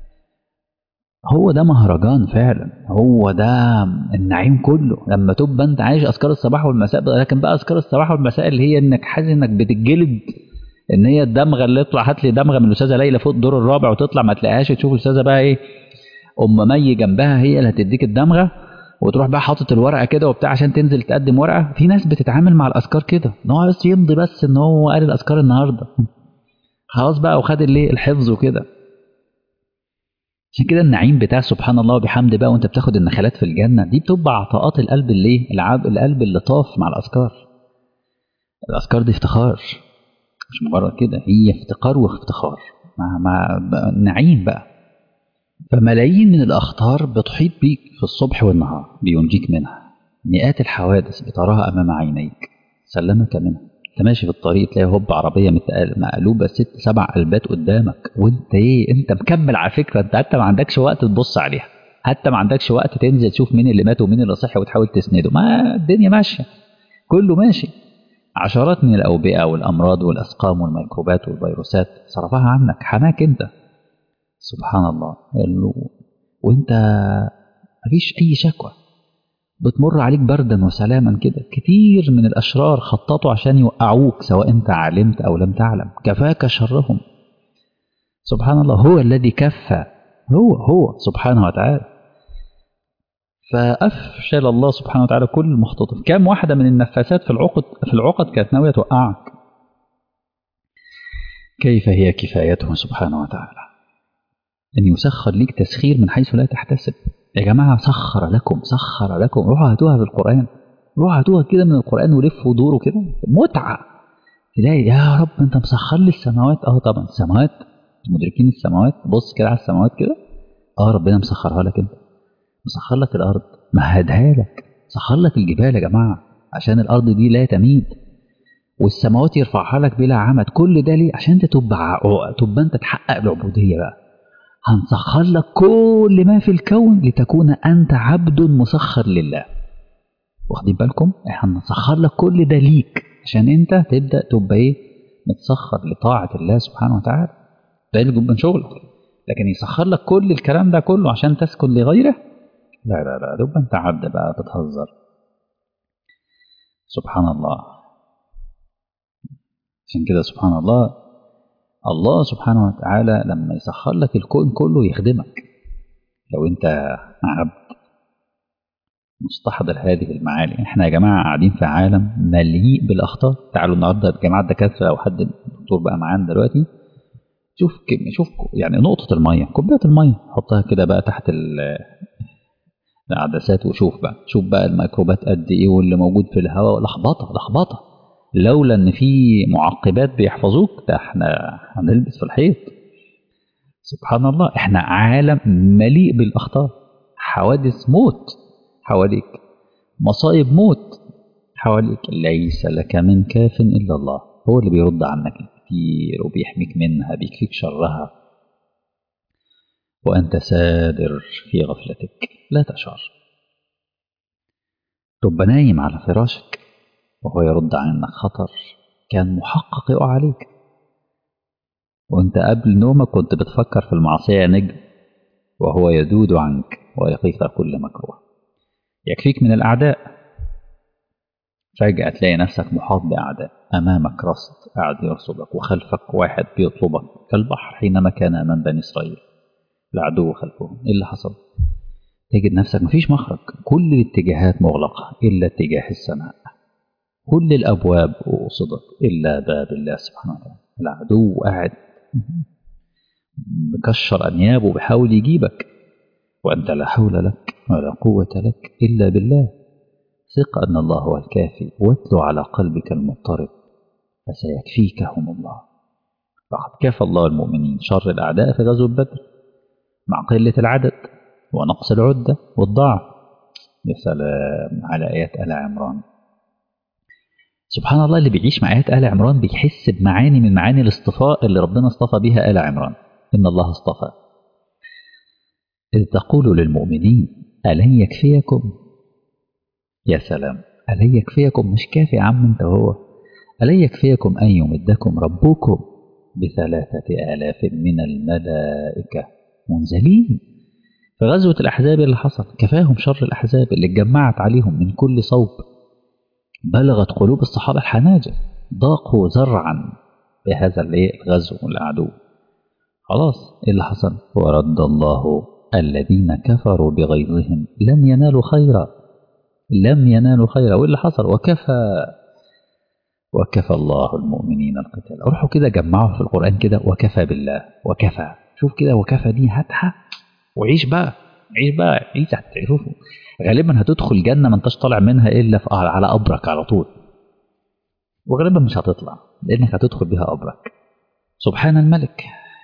Speaker 1: هو ده مهرجان فعلا هو ده النعيم كله لما تبقى انت عايش اذكار الصباح والمساء لكن بقى اذكار الصباح والمساء اللي هي انك حاسس انك بتتجلد ان هي الدمغه اللي تطلع هات لي دمغه من الاستاذه ليلى فوق الدور الرابع وتطلع ما تلاقيهاش تشوف الاستاذه بقى ايه ام مي جنبها هي اللي هتديك الدمغه وتروح بقى حاطط الورقه كده وبتاع عشان تنزل تقدم ورقه في ناس بتتعامل مع الاذكار كده ان هو بس يمضي بس ان هو قال الاذكار النهارده خلاص بقى وخد الايه الحفظ وكده عشان كده النعيم بتاع سبحان الله وبحمد بقى وانت بتاخد النخلات في الجنه دي بتبقى عطاءات القلب اللي ايه العاب القلب اللي طاف مع الاذكار الاذكار دي افتخار مش مجرد كده هي افتقار وافتخار مع, مع نعيم بقى فملايين من الأخطار بتحيط بيك في الصبح والنهار بينجيك منها مئات الحوادث بتراها أمام عينيك سلمك منها انت ماشي في الطريق تلاقي هوب عربية مقلوبة ست سبع قلبات قدامك وانت ايه انت مكمل على فكرة انت حتى ما عندكش وقت تبص عليها حتى ما عندكش وقت تنزل تشوف مين اللي مات ومين اللي صحي وتحاول تسنده ما الدنيا ماشيه كله ماشي عشرات من الاوبئه والامراض والاسقام والميكروبات والفيروسات صرفها عنك حماك انت سبحان الله وانت مفيش اي شكوى بتمر عليك بردا وسلاما كده كتير من الاشرار خططوا عشان يوقعوك سواء انت علمت او لم تعلم كفاك شرهم سبحان الله هو الذي كفى هو هو سبحانه وتعالى فأفشل الله سبحانه وتعالى كل المخطوطات كم واحدة من النفاسات في العقد في العقد كانت ناوية توقعك كيف هي كفايته سبحانه وتعالى أن يسخر ليك تسخير من حيث لا تحتسب يا جماعة سخر لكم سخر لكم روحوا هاتوها في القرآن روحوا هاتوها كده من القرآن ولفوا ودوروا كده متعة تلاقي يا رب أنت مسخر لي السماوات أه طبعا السماوات مدركين السماوات بص كده على السماوات كده اه ربنا مسخرها لك انت مسخر لك الارض مهدها لك سخر لك الجبال يا جماعه عشان الارض دي لا تميد والسماوات يرفعها لك بلا عمد كل ده ليه عشان انت تبقى تبقى انت تحقق العبوديه بقى هنسخر لك كل ما في الكون لتكون انت عبد مسخر لله واخدين بالكم احنا هنسخر لك كل ده ليك عشان انت تبدا تبقى ايه متسخر لطاعه الله سبحانه وتعالى ده اللي من شغلك لكن يسخر لك كل الكلام ده كله عشان تسكن لغيره لا لا لا تبقى انت عبد بقى بتهزر سبحان الله عشان كده سبحان الله الله سبحانه وتعالى لما يسخر لك الكون كله يخدمك لو انت عبد مستحضر هذه المعاني احنا يا جماعه قاعدين في عالم مليء بالاخطاء تعالوا النهارده يا جماعه الدكاتره او حد دكتور بقى معانا دلوقتي شوف شوف يعني نقطة المية كوباية المية حطها كده بقى تحت العدسات وشوف بقى شوف بقى الميكروبات قد ايه واللي موجود في الهواء لخبطة لخبطة لولا ان في معقبات بيحفظوك ده احنا هنلبس في الحيط سبحان الله احنا عالم مليء بالاخطاء حوادث موت حواليك مصائب موت حواليك ليس لك من كاف الا الله هو اللي بيرد عنك كتير وبيحميك منها بيكفيك شرها وأنت سادر في غفلتك لا تشعر تبقى نايم على فراشك وهو يرد عنك خطر كان محقق يقع عليك وانت قبل نومك كنت بتفكر في المعصية نجم وهو يدود عنك ويقيك كل مكروه يكفيك من الأعداء فجأة تلاقي نفسك محاط بأعداء أمامك رصد قاعد يرصدك وخلفك واحد بيطلبك كالبحر حينما كان أمام بني إسرائيل العدو خلفهم إيه اللي حصل؟ تجد نفسك مفيش مخرج كل الاتجاهات مغلقة إلا اتجاه السماء كل الأبواب أوصدت إلا باب الله سبحانه وتعالى العدو قاعد مكشر أنيابه بيحاول يجيبك وأنت لا حول لك ولا قوة لك إلا بالله ثق أن الله هو الكافي واتل على قلبك المضطرب فسيكفيكهم الله فقد كفى الله المؤمنين شر الأعداء في غزوة بدر مع قلة العدد ونقص العدة والضعف يا سلام على آيات آل عمران سبحان الله اللي بيعيش مع آيات آل عمران بيحس بمعاني من معاني الاصطفاء اللي ربنا اصطفى بها آل عمران إن الله اصطفى إذ تقول للمؤمنين ألن يكفيكم يا سلام ألن يكفيكم مش كافي يا عم أنت هو ألن يكفيكم أن يمدكم ربكم بثلاثة آلاف من الملائكة منزلين في غزوة الأحزاب اللي حصل كفاهم شر الأحزاب اللي اتجمعت عليهم من كل صوب بلغت قلوب الصحابة الحناجر ضاقوا زرعا بهذا الغزو والعدو خلاص ايه اللي حصل ورد الله الذين كفروا بغيظهم لم ينالوا خيرا لم ينالوا خيرا واللي حصل وكفى وكفى الله المؤمنين القتال روحوا كده جمعوا في القرآن كده وكفى بالله وكفى شوف كده وكفى دي هاتها وعيش بقى عيش بقى عيش هتعرفوا غالبا هتدخل جنة ما انتش طالع منها إلا في على قبرك على طول وغالبا مش هتطلع لأنك هتدخل بها قبرك سبحان الملك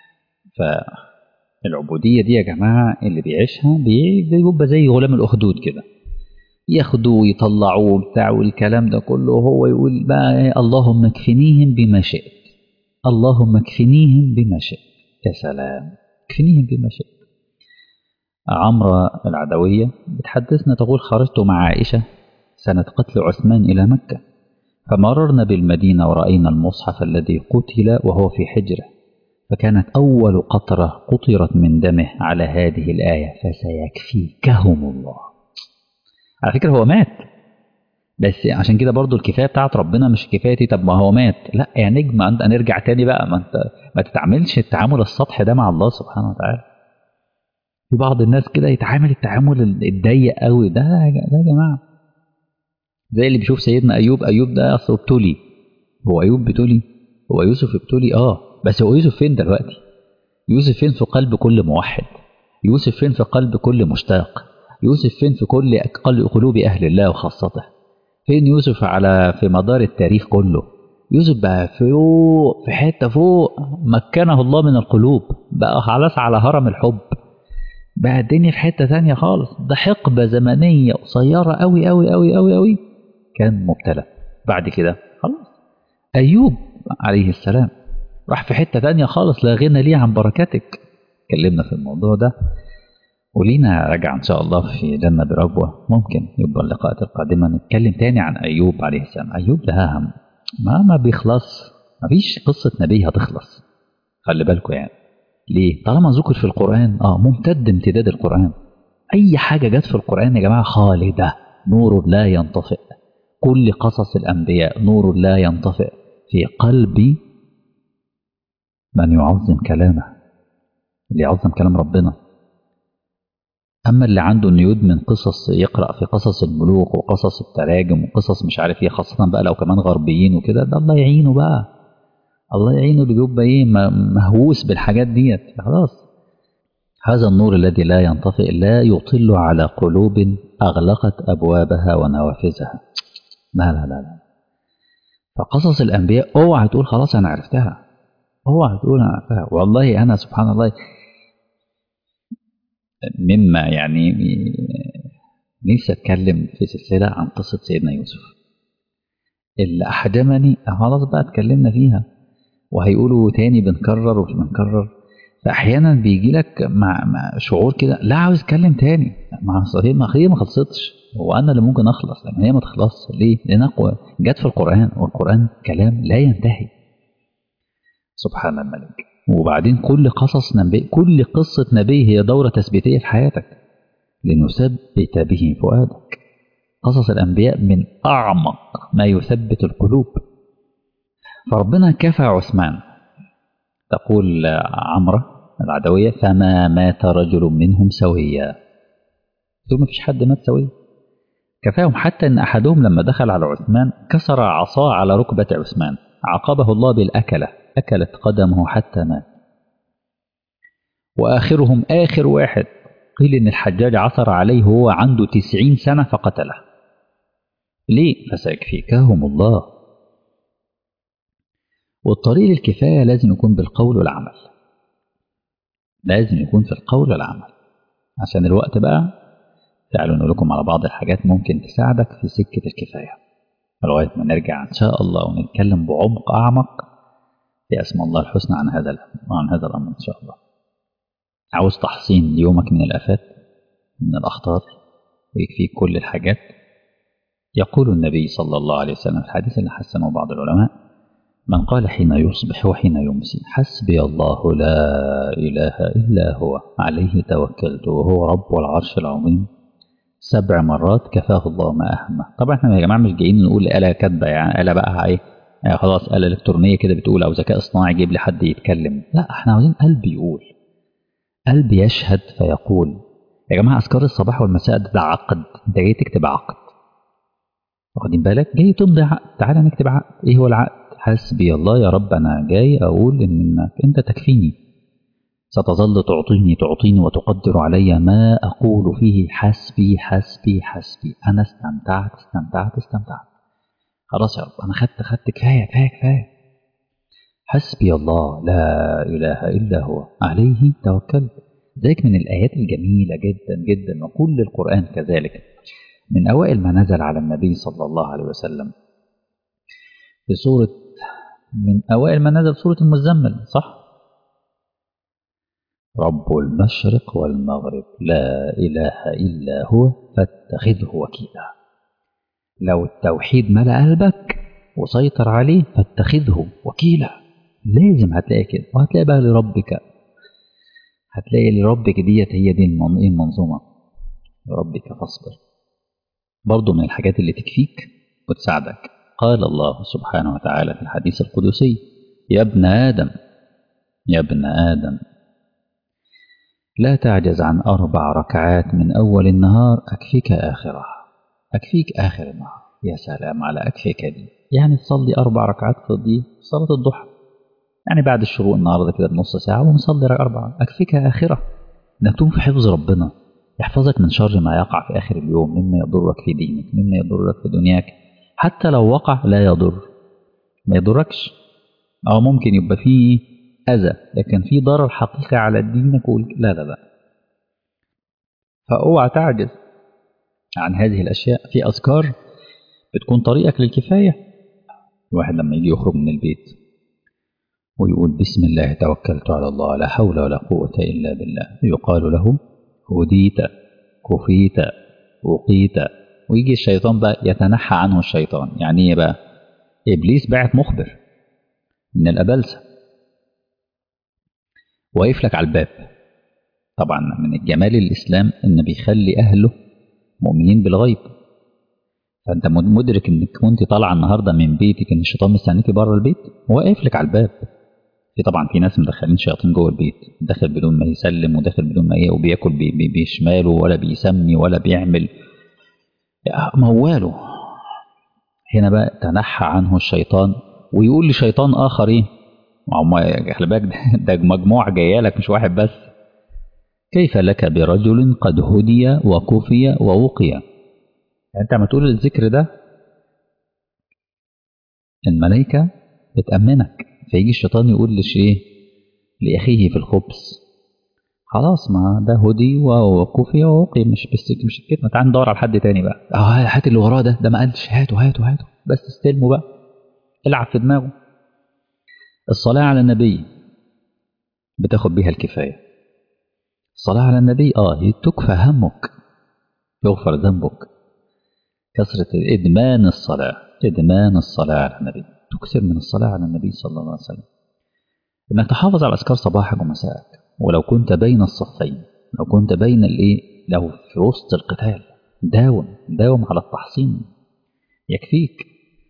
Speaker 1: فالعبودية دي يا جماعة اللي بيعيشها بيبقى زي غلام الأخدود كده ياخدوه ويطلعوه بتاع والكلام ده كله وهو يقول بقى إيه اللهم اكفنيهم بما شئت اللهم اكفنيهم بما شئت يا سلام اكفنيهم بما شئت عمرة العدوية بتحدثنا تقول خرجت مع عائشة سنة قتل عثمان إلى مكة فمررنا بالمدينة ورأينا المصحف الذي قتل وهو في حجره فكانت أول قطرة قطرت من دمه على هذه الآية فسيكفيكهم الله على فكرة هو مات بس عشان كده برضو الكفاية بتاعت ربنا مش كفايتي طب ما هو مات لا يا نجم أنت نرجع تاني بقى ما أنت ما تتعاملش التعامل السطحي ده مع الله سبحانه وتعالى في بعض الناس كده يتعامل التعامل الضيق قوي ده ده يا جماعة زي اللي بيشوف سيدنا أيوب أيوب ده أصله ابتلي هو أيوب بتولي هو يوسف ابتلي اه بس هو يوسف فين دلوقتي يوسف فين في قلب كل موحد يوسف فين في قلب كل مشتاق يوسف فين في كل قلوب أهل الله وخاصته فين يوسف على في مدار التاريخ كله يوسف بقى فوق في حتة فوق مكنه الله من القلوب بقى خلاص على هرم الحب بقى الدنيا في حتة ثانية خالص ده حقبة زمنية قصيرة أوي أوي أوي أوي أوي كان مبتلى بعد كده خلاص أيوب عليه السلام راح في حتة تانية خالص لا غنى ليه عن بركاتك اتكلمنا في الموضوع ده ولينا رجع إن شاء الله في جنة بربوة ممكن يبقى اللقاءات القادمة نتكلم تاني عن أيوب عليه السلام أيوب ده هم ما ما بيخلص ما فيش قصة نبي هتخلص خلي بالكم يعني ليه طالما ذكر في القرآن اه ممتد امتداد القرآن أي حاجة جت في القرآن يا جماعة خالدة نور لا ينطفئ كل قصص الأنبياء نور لا ينطفئ في قلب من يعظم كلامه اللي يعظم كلام ربنا أما اللي عنده إنه يدمن قصص يقرأ في قصص الملوك وقصص التراجم وقصص مش عارف إيه خاصة بقى لو كمان غربيين وكده ده الله يعينه بقى الله يعينه اللي بيبقى إيه مهووس بالحاجات ديت خلاص هذا النور الذي لا ينطفئ لا يطل على قلوب أغلقت أبوابها ونوافذها لا لا لا لا فقصص الأنبياء اوعى تقول خلاص أنا عرفتها اوعى تقول أنا عرفتها والله أنا سبحان الله مما يعني نفسي أتكلم في سلسلة عن قصة سيدنا يوسف اللي أحجمني خلاص بقى اتكلمنا فيها وهيقولوا تاني بنكرر ومش بنكرر فأحيانا بيجي لك مع, مع شعور كده لا عاوز أتكلم تاني مع هي ما هي ما خلصتش هو أنا اللي ممكن أخلص لكن هي ما تخلصش ليه؟ لأن جت في القرآن والقرآن كلام لا ينتهي سبحان الملك وبعدين كل قصص نبي كل قصة نبي هي دورة تثبيتية في حياتك لنثبت به فؤادك قصص الأنبياء من أعمق ما يثبت القلوب فربنا كفى عثمان تقول عمرة العدوية فما مات رجل منهم سويا ثم ما فيش حد مات سويا كفاهم حتى أن أحدهم لما دخل على عثمان كسر عصاه على ركبة عثمان عاقبه الله بالأكلة أكلت قدمه حتى مات وآخرهم آخر واحد قيل إن الحجاج عثر عليه وهو عنده تسعين سنة فقتله ليه؟ فسيكفيكهم الله والطريق للكفاية لازم يكون بالقول والعمل لازم يكون في القول والعمل عشان الوقت بقى تعالوا نقول لكم على بعض الحاجات ممكن تساعدك في سكة الكفاية لغاية ما نرجع إن شاء الله ونتكلم بعمق أعمق في أسماء الله الحسنى عن هذا عن هذا الأمر إن شاء الله عاوز تحصين ليومك من الآفات من الأخطار ويكفيك كل الحاجات يقول النبي صلى الله عليه وسلم في الحديث اللي حسنه بعض العلماء من قال حين يصبح وحين يمسي حسبي الله لا إله إلا هو عليه توكلت وهو رب العرش العظيم سبع مرات كفاه الله ما أهمه طبعا احنا يا جماعة مش جايين نقول آلة كاتبة يعني آلة بقى ايه يعني خلاص آلة إلكترونية كده بتقول أو ذكاء اصطناعي يجيب لي حد يتكلم لا احنا عاوزين قلب يقول قلب يشهد فيقول يا جماعة أذكار الصباح والمساء ده عقد أنت جاي تكتب عقد واخدين بالك جاي تمضي عقد تعالى نكتب عقد إيه هو العقد حسبي الله يا رب أنا جاي أقول إنك أنت تكفيني ستظل تعطيني تعطيني وتقدر علي ما أقول فيه حسبي حسبي حسبي أنا استمتعت استمتعت استمتعت خلاص يا رب أنا خدت خدت كفاية كفاية كفاية حسبي الله لا إله إلا هو عليه توكلت ذلك من الآيات الجميلة جدا جدا وكل القرآن كذلك من أوائل ما نزل على النبي صلى الله عليه وسلم في سورة من أوائل ما نزل سورة المزمل صح رب المشرق والمغرب لا إله إلا هو فاتخذه وكيلا لو التوحيد ملأ قلبك وسيطر عليه فاتخذه وكيلا لازم هتلاقي كده وهتلاقي بقى لربك هتلاقي لربك ديت هي دي المنظومة لربك فاصبر برضو من الحاجات اللي تكفيك وتساعدك قال الله سبحانه وتعالى في الحديث القدسي يا ابن آدم يا ابن آدم لا تعجز عن أربع ركعات من أول النهار أكفيك آخرها أكفيك آخر النهار يا سلام على أكفيك دي يعني تصلي أربع ركعات في دي صلاة الضحى يعني بعد الشروق النهارده كده بنص ساعة ونصلي أربعة أكفيك آخرة نكتم في حفظ ربنا يحفظك من شر ما يقع في آخر اليوم مما يضرك في دينك مما يضرك في دنياك حتى لو وقع لا يضر ما يضركش أو ممكن يبقى فيه أذى لكن في ضرر حقيقي على دينك لا لا لا فأوعى تعجز عن هذه الأشياء في أذكار بتكون طريقك للكفاية الواحد لما يجي يخرج من البيت ويقول بسم الله توكلت على الله لا حول ولا قوة إلا بالله يقال له هديت كفيت وقيت ويجي الشيطان بقى يتنحى عنه الشيطان يعني ايه بقى إبليس بعت مخبر من الأبلسة واقف لك على الباب طبعا من الجمال الإسلام إن بيخلي أهله مؤمنين بالغيب فأنت مدرك إنك وأنت طالعة النهاردة من بيتك إن الشيطان مستنيكي بره البيت واقف لك على الباب في طبعا في ناس مدخلين شياطين جوه البيت داخل بدون ما يسلم وداخل بدون ما ايه وبياكل بي بي بشماله ولا بيسمي ولا بيعمل مواله هنا بقى تنحى عنه الشيطان ويقول لشيطان اخر ايه ما خلي بالك ده مجموعه جايه لك مش واحد بس كيف لك برجل قد هدي وكفي ووقي يعني انت لما تقول الذكر ده الملائكه بتامنك فيجي الشيطان يقول لشيء لأخيه في الخبز خلاص ما ده هدي وكفي ووقي مش بس مش كده تعال ندور على حد تاني بقى اه هات اللي وراه ده ده ما قالش هاته هاته هاته بس استلمه بقى العب في دماغه الصلاة على النبي بتاخد بيها الكفاية الصلاة على النبي اه تكفى همك يغفر ذنبك كثرة إدمان الصلاة إدمان الصلاة على النبي تكثر من الصلاة على النبي صلى الله عليه وسلم انك تحافظ على اذكار صباحك ومساءك ولو كنت بين الصفين لو كنت بين الايه لو في وسط القتال داوم داوم على التحصين يكفيك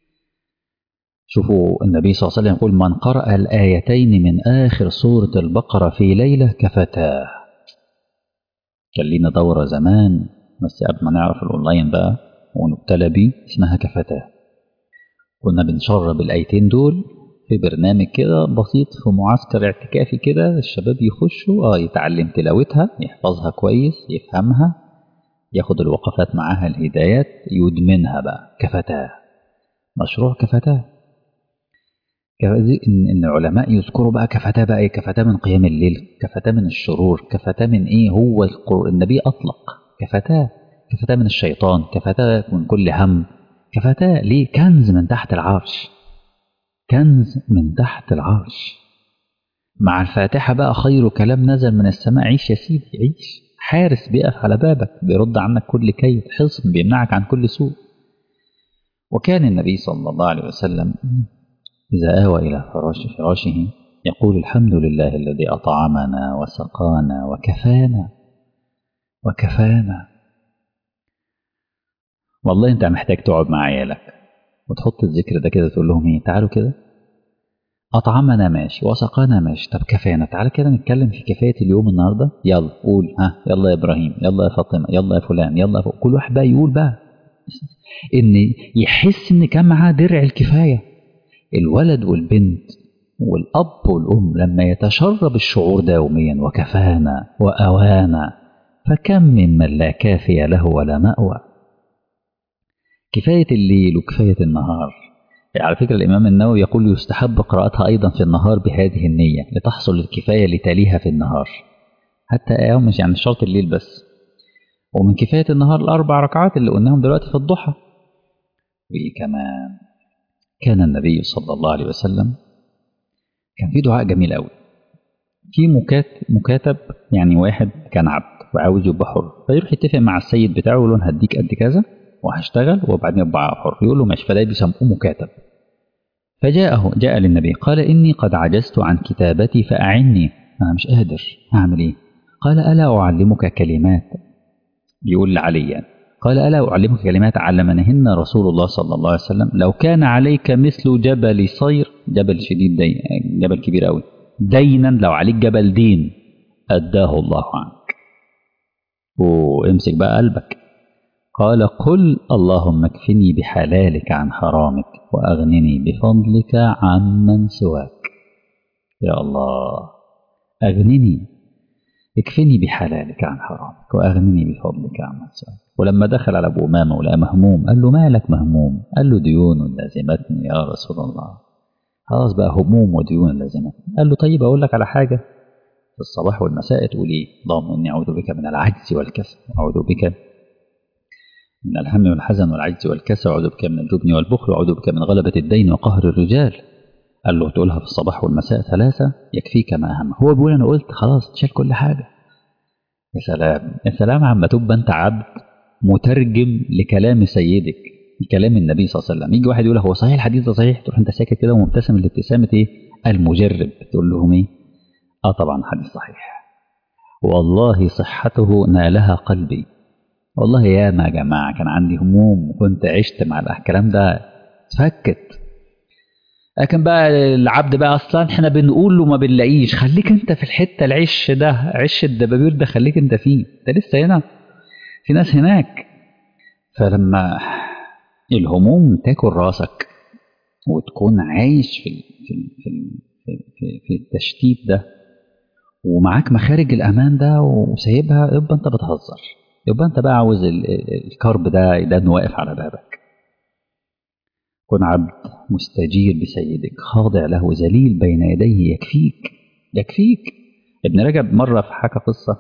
Speaker 1: شوفوا النبي صلى الله عليه وسلم يقول من قرأ الآيتين من آخر سورة البقرة في ليلة كفتاه كان لينا دورة زمان بس قبل ما نعرف الأونلاين بقى ونبتلى بيه اسمها كفتاه كنا بنشرب الآيتين دول في برنامج كده بسيط في معسكر اعتكافي كده الشباب يخشوا اه يتعلم تلاوتها يحفظها كويس يفهمها ياخد الوقفات معاها الهدايات يدمنها بقى كفتاه مشروع كفتاه ان ان العلماء يذكروا بقى كفتاه بقى ايه كفتاه من قيام الليل كفتاه من الشرور كفتاه من ايه هو النبي اطلق كفتاه كفتاه من الشيطان كفتاه من كل هم كفتاه ليه كنز من تحت العرش كنز من تحت العرش مع الفاتحة بقى خير كلام نزل من السماء عيش يا سيدي عيش حارس بيقف على بابك بيرد عنك كل كيد حصن بيمنعك عن كل سوء وكان النبي صلى الله عليه وسلم إذا آوى إلى فراش فراشه يقول الحمد لله الذي أطعمنا وسقانا وكفانا وكفانا والله أنت محتاج تقعد مع عيالك وتحط الذكر ده كده تقول لهم ايه تعالوا كده أطعمنا ماشي وسقانا ماشي طب كفانا تعالى كده نتكلم في كفاية اليوم النهاردة يلا قول ها يلا يا إبراهيم يلا يا فاطمة يلا يا فلان يلا يا كل واحد بقى يقول بقى إن يحس إن كان معاه درع الكفاية الولد والبنت والأب والأم لما يتشرب الشعور ده يوميا وكفانا وأوانا فكم ممن لا كافي له ولا مأوى كفاية الليل وكفاية النهار على فكرة الإمام النووي يقول يستحب قراءتها أيضا في النهار بهذه النية لتحصل الكفاية لتاليها في النهار حتى أيام مش يعني شرط الليل بس ومن كفاية النهار الأربع ركعات اللي قلناهم دلوقتي في الضحى وكمان كان النبي صلى الله عليه وسلم كان في دعاء جميل قوي في مكات مكاتب يعني واحد كان عبد وعاوز يبقى حر فيروح يتفق مع السيد بتاعه يقول له انا هديك قد كذا وهشتغل وبعدين يبقى حر يقول له ماشي فده بيسموه مكاتب فجاءه جاء للنبي قال إني قد عجزت عن كتابتي فأعني أنا مش قادر أعمل إيه قال ألا أعلمك كلمات بيقول لعلي يعني قال ألا أعلمك كلمات علمنهن رسول الله صلى الله عليه وسلم لو كان عليك مثل جبل صير جبل شديد دين جبل كبير قوي دينا لو عليك جبل دين أداه الله عنك وامسك بقى قلبك قال قل اللهم اكفني بحلالك عن حرامك وأغنني بفضلك عمن سواك يا الله أغنني اكفني بحلالك عن حرامك وأغنني بفضلك عمن سواك ولما دخل على أبو أمامة ولقى مهموم قال له مالك مهموم قال له ديون لازمتني يا رسول الله خلاص بقى هموم وديون لازمتني قال له طيب أقول لك على حاجة في الصباح والمساء تقول إيه اللهم إني أعوذ بك من العجز والكسل أعوذ بك من الهم والحزن والعجز والكسل وأعوذ بك من الجبن والبخل وأعوذ بك من غلبة الدين وقهر الرجال قال له تقولها في الصباح والمساء ثلاثة يكفيك ما أهم هو بيقول أنا قلت خلاص تشال كل حاجة يا سلام يا سلام عما تبقى أنت عبد مترجم لكلام سيدك كلام النبي صلى الله عليه وسلم يجي واحد يقول هو صحيح الحديث ده صحيح تروح انت ساكت كده ومبتسم الابتسامة ايه المجرب تقول لهم ايه اه طبعا حديث صحيح والله صحته نالها قلبي والله يا ما يا جماعة كان عندي هموم وكنت عشت مع الكلام ده اتفكت لكن بقى العبد بقى اصلا احنا بنقول له ما بنلاقيش خليك انت في الحته العش ده عش الدبابير ده خليك انت فيه انت لسه هنا في ناس هناك فلما الهموم تاكل راسك وتكون عايش في في في في, في التشتيت ده ومعاك مخارج الامان ده وسايبها يبقى انت بتهزر يبقى انت بقى عاوز الكرب ده ده واقف على بابك كن عبد مستجير بسيدك خاضع له ذليل بين يديه يكفيك يكفيك ابن رجب مرة في حكى قصة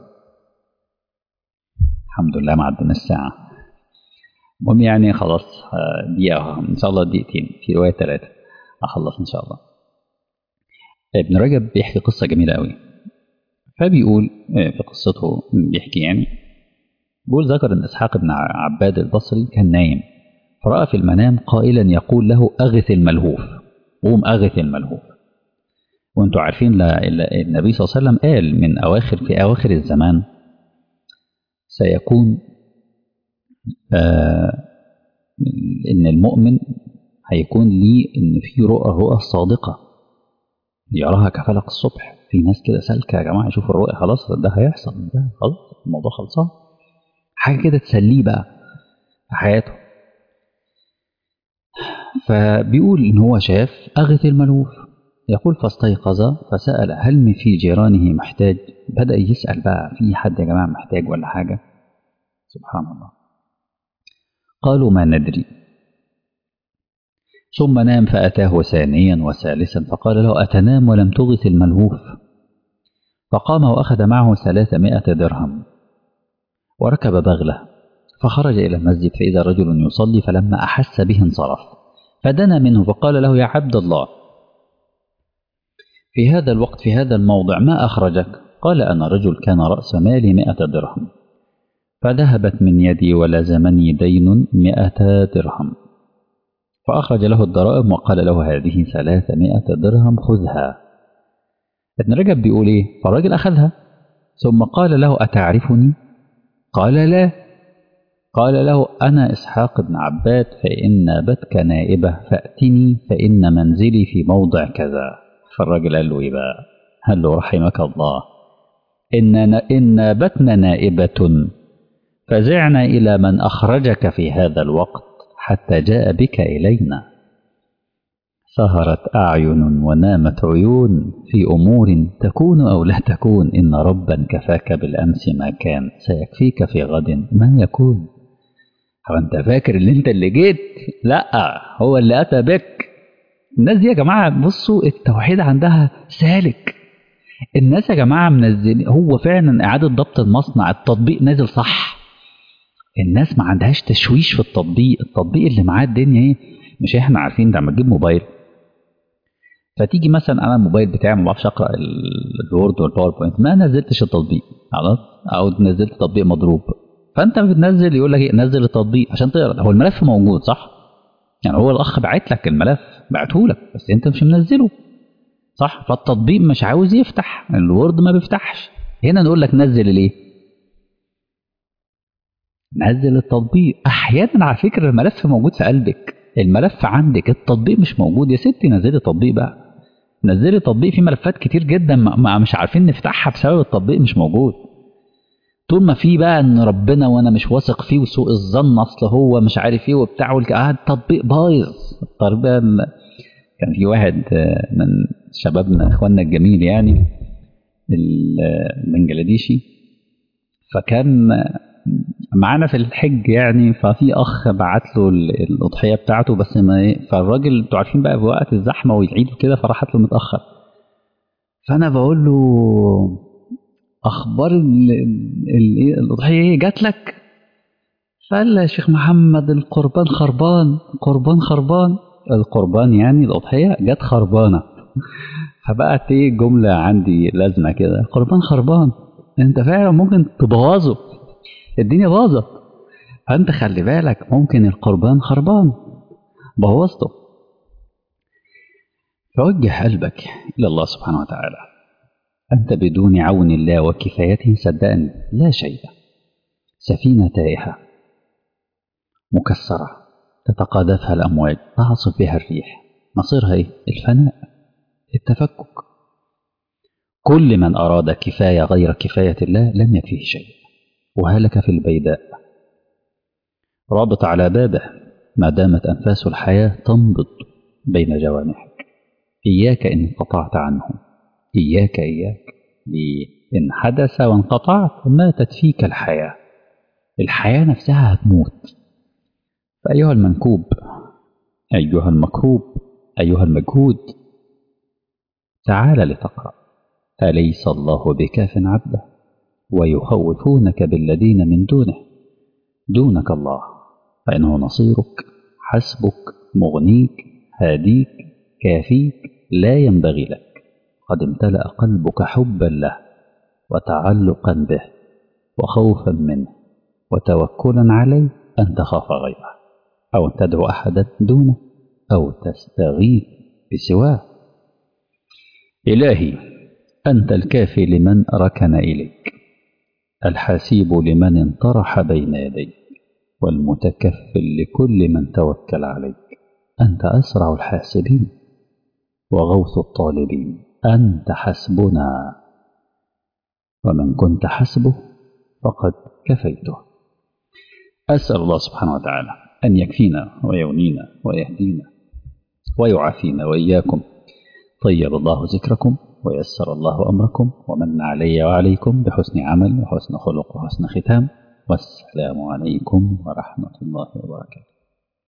Speaker 1: الحمد لله ما عدنا الساعة المهم يعني خلاص دقيقة إن شاء الله دقيقتين في رواية ثلاثة أخلص إن شاء الله ابن رجب بيحكي قصة جميلة قوي فبيقول في قصته بيحكي يعني بيقول ذكر أن إسحاق بن عباد البصري كان نايم فرأى في المنام قائلا يقول له أغث الملهوف قوم أغث الملهوف وانتم عارفين النبي صلى الله عليه وسلم قال من أواخر في أواخر الزمان سيكون آه إن المؤمن هيكون ليه إن في رؤى رؤى صادقة يراها كفلق الصبح في ناس كده سالكة يا جماعة يشوفوا الرؤيا خلاص ده هيحصل ده خلاص الموضوع خلصان حاجة كده تسليه بقى في حياته فبيقول إن هو شاف أغث الملوف يقول فاستيقظ فسأل هل من في جيرانه محتاج بدأ يسأل بقى في حد يا جماعة محتاج ولا حاجة سبحان الله قالوا ما ندري ثم نام فأتاه ثانيا وثالثا فقال له أتنام ولم تغث الملهوف فقام وأخذ معه ثلاثمائة درهم وركب بغلة فخرج إلى المسجد فإذا رجل يصلي فلما أحس به انصرف فدنا منه فقال له يا عبد الله في هذا الوقت في هذا الموضع ما أخرجك قال أنا رجل كان رأس مالي مئة درهم فذهبت من يدي ولزمني دين مئة درهم فأخرج له الضرائب وقال له هذه ثلاثمائة درهم خذها ابن رجب بيقول إيه فالراجل أخذها ثم قال له أتعرفني قال لا قال له أنا إسحاق بن عباد فإن نابتك نائبة فأتني فإن منزلي في موضع كذا فالراجل قال له إيه بقى قال له رحمك الله إن إن نابتنا نائبة فزعنا إلى من أخرجك في هذا الوقت حتى جاء بك إلينا سهرت أعين ونامت عيون في أمور تكون أو لا تكون إن ربا كفاك بالأمس ما كان سيكفيك في غد ما يكون هو أنت فاكر اللي أنت اللي جيت لا هو اللي أتى بك الناس دي يا جماعة بصوا التوحيد عندها سالك الناس يا جماعة منزلين هو فعلا إعادة ضبط المصنع التطبيق نازل صح الناس ما عندهاش تشويش في التطبيق التطبيق اللي معاه الدنيا ايه مش احنا عارفين ده لما تجيب موبايل فتيجي مثلا انا الموبايل بتاعي ما بعرفش اقرا ال- الوورد والباوربوينت ما نزلتش التطبيق خلاص او نزلت تطبيق مضروب فانت بتنزل يقول لك إيه؟ نزل التطبيق عشان تقرا هو الملف موجود صح يعني هو الاخ باعت لك الملف بعته لك بس انت مش منزله صح فالتطبيق مش عاوز يفتح الوورد ما بيفتحش هنا نقول لك نزل الايه نزل التطبيق احيانا على فكره الملف موجود في قلبك الملف عندك التطبيق مش موجود يا ستي نزلي التطبيق بقى نزلي تطبيق فيه ملفات كتير جدا ما ما- مش عارفين نفتحها بسبب التطبيق مش موجود طول ما في بقى ان ربنا وانا مش واثق فيه وسوء الظن اصل هو مش عارف ايه وبتاع والك- آه التطبيق بايظ التربيه ال- كان في واحد آه، من شبابنا اخواننا الجميل يعني ال- آه، البنجلاديشي فكان آه، معانا في الحج يعني ففي اخ بعت له ال- الاضحيه بتاعته بس ما إيه، فالراجل انتوا عارفين بقى في وقت الزحمه والعيد وكده فراحت له متاخر فانا بقول له اخبار ال- ال- إيه الاضحيه ايه جات لك فقال لي يا شيخ محمد القربان خربان قربان خربان القربان يعني الاضحيه جت خربانه فبقت ايه جمله عندي لازمه كده القربان خربان انت فعلا ممكن تبوظه الدنيا باظت فانت خلي بالك ممكن القربان خربان بوظته فوجه قلبك الى الله سبحانه وتعالى انت بدون عون الله وكفايته صدقني لا شيء سفينه تائهه مكسره تتقاذفها الامواج تعصف بها الريح مصيرها ايه الفناء التفكك كل من اراد كفايه غير كفايه الله لم يكفيه شيء وهلك في البيداء رابط على بابه ما دامت أنفاس الحياة تنبض بين جوانحك إياك إن انقطعت عنه إياك إياك ليه؟ إن حدث وانقطعت ماتت فيك الحياة الحياة نفسها هتموت فأيها المنكوب أيها المكروب أيها المجهود تعال لتقرأ أليس الله بكاف عبده ويخوفونك بالذين من دونه دونك الله فإنه نصيرك حسبك مغنيك هاديك كافيك لا ينبغي لك قد امتلأ قلبك حبا له وتعلقا به وخوفا منه وتوكلا عليه أن تخاف غيره أو أن تدعو أحدا دونه أو تستغيث بسواه إلهي أنت الكافي لمن ركن إليك الحسيب لمن انطرح بين يديك والمتكفل لكل من توكل عليك أنت أسرع الحاسبين وغوث الطالبين أنت حسبنا ومن كنت حسبه فقد كفيته أسأل الله سبحانه وتعالى أن يكفينا ويغنينا ويهدينا ويعافينا وإياكم طيب الله ذكركم ويسر الله أمركم ومن علي وعليكم بحسن عمل وحسن خلق وحسن ختام والسلام عليكم ورحمة الله وبركاته